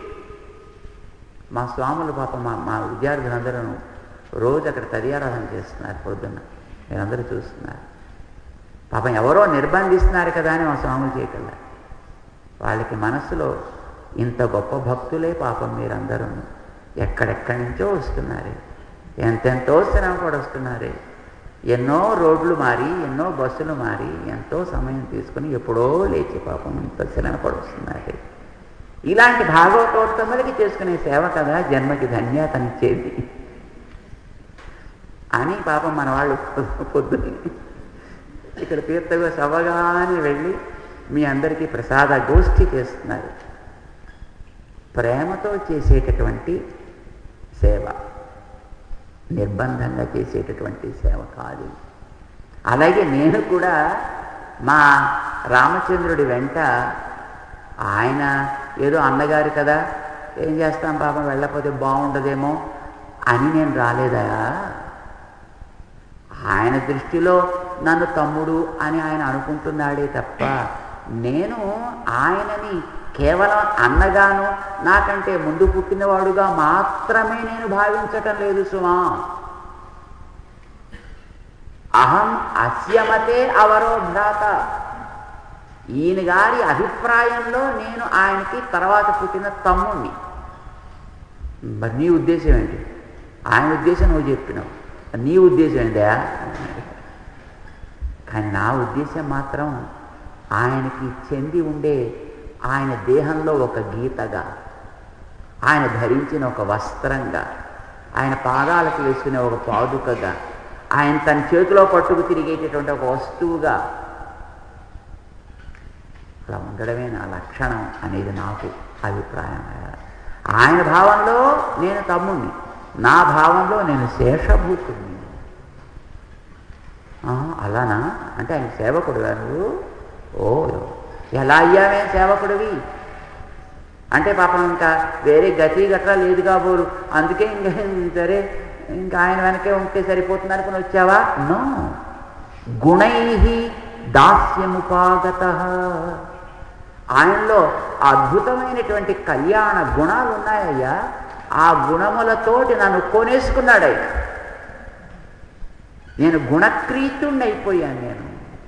మా స్వాములు పాప మా మా విద్యార్థులందరూ రోజు అక్కడ తదియారాధన చేస్తున్నారు పొద్దున్న మీరందరూ చూస్తున్నారు పాపం ఎవరో నిర్బంధిస్తున్నారు కదా అని మా స్వాములు చేయగలరు వాళ్ళకి మనస్సులో ఇంత గొప్ప భక్తులే పాపం మీరందరూ ఎక్కడెక్కడి నుంచో వస్తున్నారు ఎంతెంతో శ్రమ కూడా వస్తున్నారు ఎన్నో రోడ్లు మారి ఎన్నో బస్సులు మారి ఎంతో సమయం తీసుకుని ఎప్పుడో లేచి పాపం ఇంత శ్రమ పడుస్తున్నారు ఇలాంటి భాగవతోత్తములకి చేసుకునే సేవ కదా జన్మకి ధన్యతనిచ్చేది అని పాపం మన వాళ్ళు పొద్దున్నే ఇక్కడ తీర్థగా సవగానే వెళ్ళి మీ అందరికీ ప్రసాద గోష్ఠి చేస్తున్నారు ప్రేమతో చేసేటటువంటి సేవ నిర్బంధంగా చేసేటటువంటి సేవ కాదు అలాగే నేను కూడా మా రామచంద్రుడి వెంట ఆయన ఏదో అన్నగారు కదా ఏం చేస్తాం పాపం వెళ్ళకపోతే బాగుండదేమో అని నేను రాలేదా ఆయన దృష్టిలో నన్ను తమ్ముడు అని ఆయన అనుకుంటున్నాడే తప్ప నేను ఆయనని కేవలం అన్నగాను నాకంటే ముందు పుట్టినవాడుగా మాత్రమే నేను భావించటం లేదు సుమా అహం అస్యమతే అవరో భ్రాత ఈయన గారి అభిప్రాయంలో నేను ఆయనకి తర్వాత పుట్టిన తమ్ముణ్ణి మరి నీ ఉద్దేశం ఏంటి ఆయన ఉద్దేశం నువ్వు చెప్పినావు నీ ఉద్దేశం ఏంటా కానీ నా ఉద్దేశం మాత్రం ఆయనకి చెంది ఉండే ఆయన దేహంలో ఒక గీతగా ఆయన ధరించిన ఒక వస్త్రంగా ఆయన పాదాలకు వేసుకునే ఒక పాదుకగా ఆయన తన చేతిలో పట్టుకు తిరిగేటటువంటి ఒక వస్తువుగా అలా ఉండడమే నా లక్షణం అనేది నాకు అభిప్రాయం ఆయన భావంలో నేను తమ్ముణ్ణి నా భావంలో నేను శేషభూతుణ్ణి అలానా అంటే ఆయన సేవకుడు నువ్వు ఓ ఎలా అయ్యామే సేవకుడివి అంటే పాపం ఇంకా వేరే గతి గట్రా లేదు కాబోరు అందుకే ఇంకా సరే ఇంకా ఆయన వెనకే ఉంటే సరిపోతుంది అనుకుని వచ్చావా నో గుణై దాస్యముపాగత ఆయనలో అద్భుతమైనటువంటి కళ్యాణ గుణాలు ఉన్నాయ్యా ఆ గుణములతోటి నన్ను కొనేసుకున్నాడు ఆయన నేను గుణక్రీతుణ్ణి అయిపోయాను నేను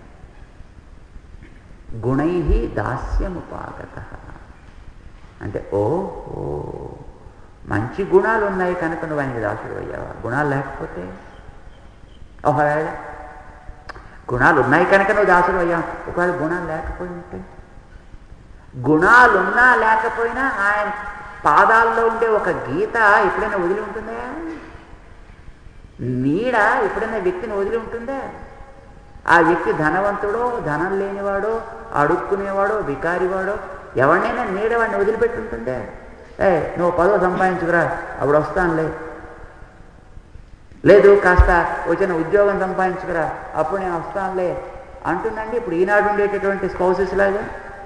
గుణై దాస్యముపాగత అంటే ఓ ఓ మంచి గుణాలు ఉన్నాయి కనుక నువ్వు ఆయనకి దాసుడు అయ్యావా గుణాలు లేకపోతే ఒకవేళ గుణాలు ఉన్నాయి కనుక నువ్వు దాసుడు అయ్యావు ఒకవేళ గుణాలు లేకపోయింటే గుణాలున్నా లేకపోయినా ఆయన పాదాల్లో ఉండే ఒక గీత ఎప్పుడైనా వదిలి ఉంటుందా నీడ ఎప్పుడైనా వ్యక్తిని వదిలి ఉంటుందా ఆ వ్యక్తి ధనవంతుడో ధనం లేనివాడో అడుక్కునేవాడో వికారివాడో ఎవరినైనా నీడ వాడిని వదిలిపెట్టి ఉంటుందే ఏ నువ్వు పదవి సంపాదించుకురా అప్పుడు వస్తానులే లేదు కాస్త వచ్చిన ఉద్యోగం సంపాదించుకురా అప్పుడు నేను వస్తానులే అంటుందండి ఇప్పుడు ఈనాడు ఉండేటటువంటి స్పౌసెస్ లాగా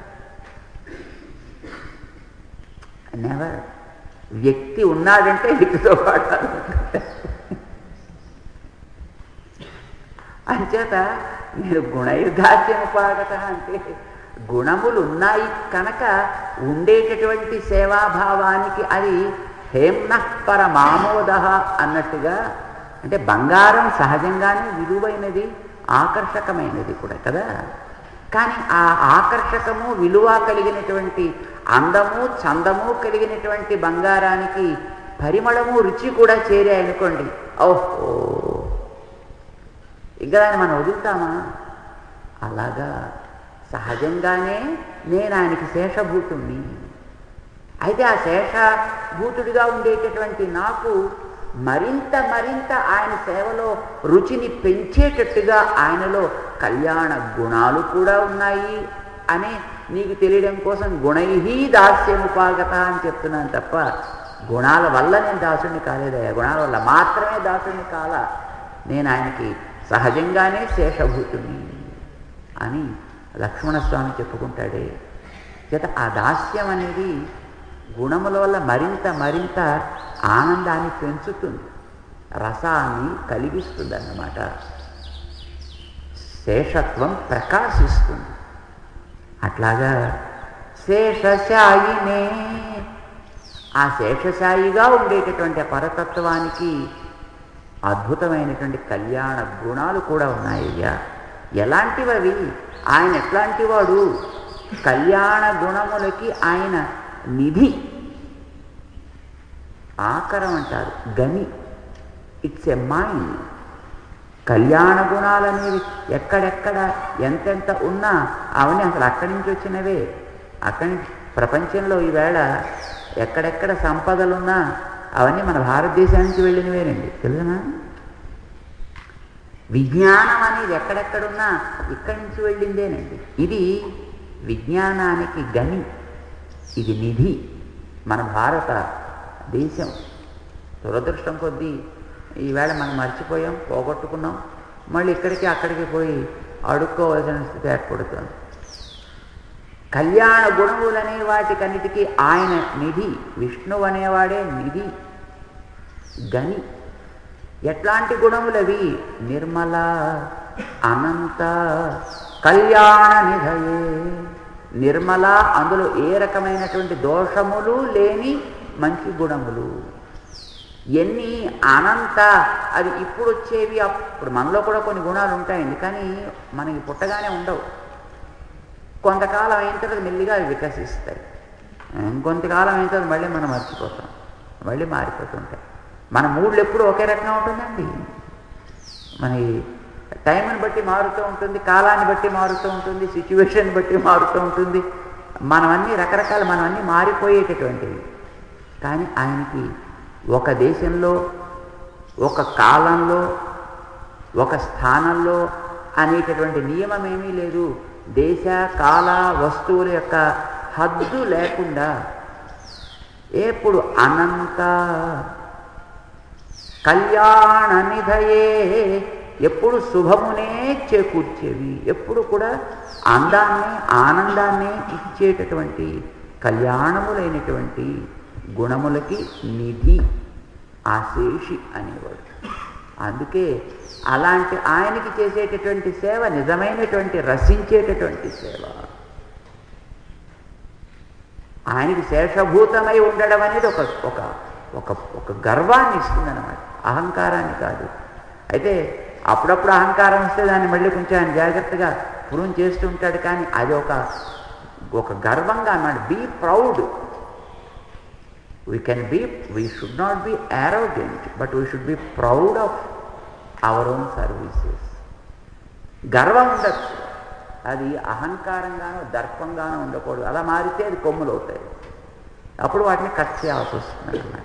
నెవర్ వ్యక్తి ఉన్నాడంటే వ్యక్తితో పాటు అంచేత మీరు గుణయుధాస్యముపాగత అంటే గుణములు ఉన్నాయి కనుక ఉండేటటువంటి సేవాభావానికి అది హేమ్న పరమామోద అన్నట్టుగా అంటే బంగారం సహజంగానే విలువైనది ఆకర్షకమైనది కూడా కదా కానీ ఆ ఆకర్షకము విలువ కలిగినటువంటి అందము చందము కలిగినటువంటి బంగారానికి పరిమళము రుచి కూడా చేరాయనుకోండి ఓహో ఇంకా దాన్ని మనం వదులుతామా అలాగా సహజంగానే నేను ఆయనకి శేషభూతుణ్ణి అయితే ఆ శేషభూతుడిగా ఉండేటటువంటి నాకు మరింత మరింత ఆయన సేవలో రుచిని పెంచేటట్టుగా ఆయనలో కళ్యాణ గుణాలు కూడా ఉన్నాయి అని నీకు తెలియడం కోసం గుణైహీ దాస్యముపాగత అని చెప్తున్నాను తప్ప గుణాల వల్ల నేను దాసుడిని కాలేదయ్యా గుణాల వల్ల మాత్రమే దాసుడిని కాల నేను ఆయనకి సహజంగానే శేషభూతుని అని లక్ష్మణస్వామి చెప్పుకుంటాడే చేత ఆ దాస్యం అనేది గుణముల వల్ల మరింత మరింత ఆనందాన్ని పెంచుతుంది రసాన్ని కలిగిస్తుంది అన్నమాట శేషత్వం ప్రకాశిస్తుంది అట్లాగా శేషశాయినే ఆ శేషశాయిగా ఉండేటటువంటి పరతత్వానికి అద్భుతమైనటువంటి కళ్యాణ గుణాలు కూడా ఉన్నాయ్యా ఎలాంటివి అవి ఆయన ఎట్లాంటి వాడు కళ్యాణ గుణములకి ఆయన నిధి ఆకరం అంటారు గని ఇట్స్ ఎ మైండ్ కళ్యాణ గుణాలు అనేవి ఎక్కడెక్కడ ఎంతెంత ఉన్నా అవన్నీ అసలు అక్కడి నుంచి వచ్చినవే అక్కడి నుంచి ప్రపంచంలో ఈవేళ ఎక్కడెక్కడ సంపదలున్నా అవన్నీ మన భారతదేశం నుంచి వెళ్ళినవేనండి తెలుసునా విజ్ఞానం అనేది ఎక్కడెక్కడున్నా ఇక్కడి నుంచి వెళ్ళిందేనండి ఇది విజ్ఞానానికి గని ఇది నిధి మన భారత దేశం దురదృష్టం కొద్దీ ఈవేళ మనం మర్చిపోయాం పోగొట్టుకున్నాం మళ్ళీ ఇక్కడికి అక్కడికి పోయి అడుక్కోవలసిన స్థితి ఏర్పడుతుంది కళ్యాణ గుణములనే వాటికన్నిటికీ ఆయన నిధి విష్ణువు అనేవాడే నిధి గని ఎట్లాంటి గుణములవి నిర్మల అనంత కళ్యాణ నిధయే నిర్మల అందులో ఏ రకమైనటువంటి దోషములు లేని మంచి గుణములు ఎన్ని అనంత అది ఇప్పుడు వచ్చేవి అప్పుడు మనలో కూడా కొన్ని గుణాలు ఉంటాయండి కానీ మనకి పుట్టగానే ఉండవు కొంతకాలం అయిన తర్వాత మెల్లిగా అవి వికసిస్తాయి ఇంకొంతకాలం అయిన తర్వాత మళ్ళీ మనం మర్చిపోతాం మళ్ళీ మారిపోతుంటాయి మన మూడ్లు ఎప్పుడు ఒకే రకంగా ఉంటుందండి మన టైంని బట్టి మారుతూ ఉంటుంది కాలాన్ని బట్టి మారుతూ ఉంటుంది సిచ్యువేషన్ బట్టి మారుతూ ఉంటుంది మనమన్నీ రకరకాల మనమన్నీ మారిపోయేటటువంటివి కానీ ఆయనకి ఒక దేశంలో ఒక కాలంలో ఒక స్థానంలో అనేటటువంటి నియమం ఏమీ లేదు దేశ కాల వస్తువుల యొక్క హద్దు లేకుండా ఎప్పుడు అనంత కళ్యాణ నిధయే ఎప్పుడు శుభమునే చేకూర్చేవి ఎప్పుడు కూడా అందాన్ని ఆనందాన్ని ఇచ్చేటటువంటి కళ్యాణములైనటువంటి గుణములకి నిధి ఆ శేషి అనేవాడు అందుకే అలాంటి ఆయనకి చేసేటటువంటి సేవ నిజమైనటువంటి రసించేటటువంటి సేవ ఆయనకి శేషభూతమై ఉండడం అనేది ఒక ఒక ఒక ఒక గర్వాన్ని ఇస్తుందన్నమాట అహంకారాన్ని కాదు అయితే అప్పుడప్పుడు అహంకారం వస్తే దాన్ని మళ్ళీ కొంచెం ఆయన జాగ్రత్తగా ప్రూవ్ చేస్తూ ఉంటాడు కానీ అది ఒక ఒక గర్వంగా అన్నమాట be proud we can be we should not be arrogant but we should be proud of our own services గర్వం ఉండొచ్చు అది అహంకారంగానో దర్పంగానో ఉండకూడదు అలా మారితే అది కొమ్ములు అవుతాయి అప్పుడు వాటిని కట్ చేయాల్సి వస్తుంది అన్నమాట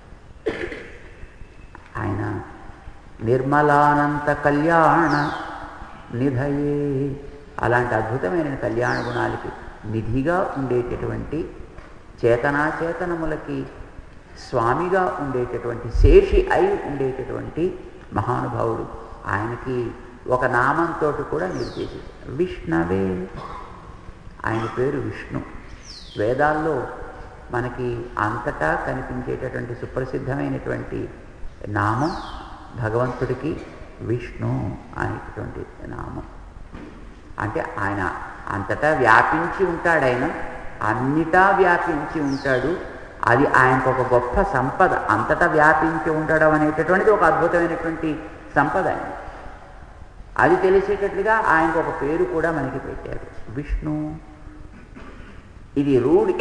ఆయన నిర్మలానంత కళ్యాణ నిధయే అలాంటి అద్భుతమైన కళ్యాణ గుణాలకి నిధిగా ఉండేటటువంటి చేతనాచేతనములకి స్వామిగా ఉండేటటువంటి శేషి అయి ఉండేటటువంటి మహానుభావుడు ఆయనకి ఒక నామంతో కూడా నిర్దేశించారు విష్ణవే ఆయన పేరు విష్ణు వేదాల్లో మనకి అంతటా కనిపించేటటువంటి సుప్రసిద్ధమైనటువంటి నామం భగవంతుడికి విష్ణు అనేటటువంటి నామం అంటే ఆయన అంతటా వ్యాపించి ఉంటాడు ఆయన అన్నిటా వ్యాపించి ఉంటాడు అది ఆయనకు ఒక గొప్ప సంపద అంతటా వ్యాపించి ఉండడం అనేటటువంటిది ఒక అద్భుతమైనటువంటి సంపద ఆయన అది తెలిసేటట్లుగా ఆయనకు ఒక పేరు కూడా మనకి పెట్టారు విష్ణు ఇది రూఢి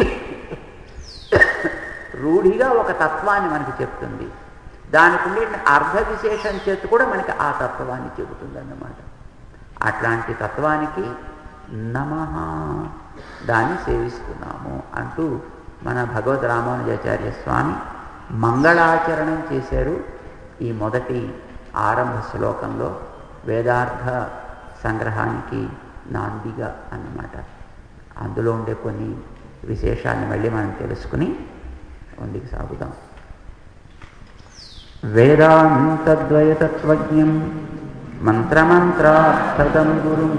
రూఢిగా ఒక తత్వాన్ని మనకి చెప్తుంది దానికి ఉండే అర్ధ విశేషం చేతి కూడా మనకి ఆ తత్వాన్ని చెబుతుంది అన్నమాట అట్లాంటి తత్వానికి నమ దాన్ని సేవిస్తున్నాము అంటూ మన భగవద్ రామానుజాచార్య స్వామి మంగళాచరణం చేశారు ఈ మొదటి ఆరంభ శ్లోకంలో వేదార్థ సంగ్రహానికి నాందిగా అన్నమాట అందులో ఉండే కొన్ని విశేషాన్ని మళ్ళీ మనం తెలుసుకుని ముందుకు సాగుదాం వేదాంతద్వయతత్వజ్ఞం మంత్రమంత్రార్థదం గురుం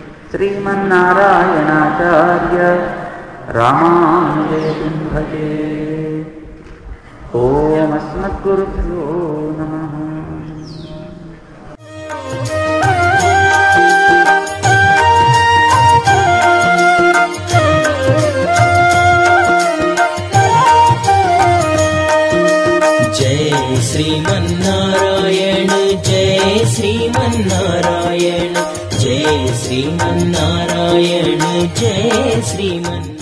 శ్రీమన్నారాయణాచార్య రామానుజేతుం భజే ఓమస్మద్గురుభ్యో నమః जय श्रीमन्नारायण जय श्रीमन्नारायण जय श्रीमन्नारायण जय श्रीमन्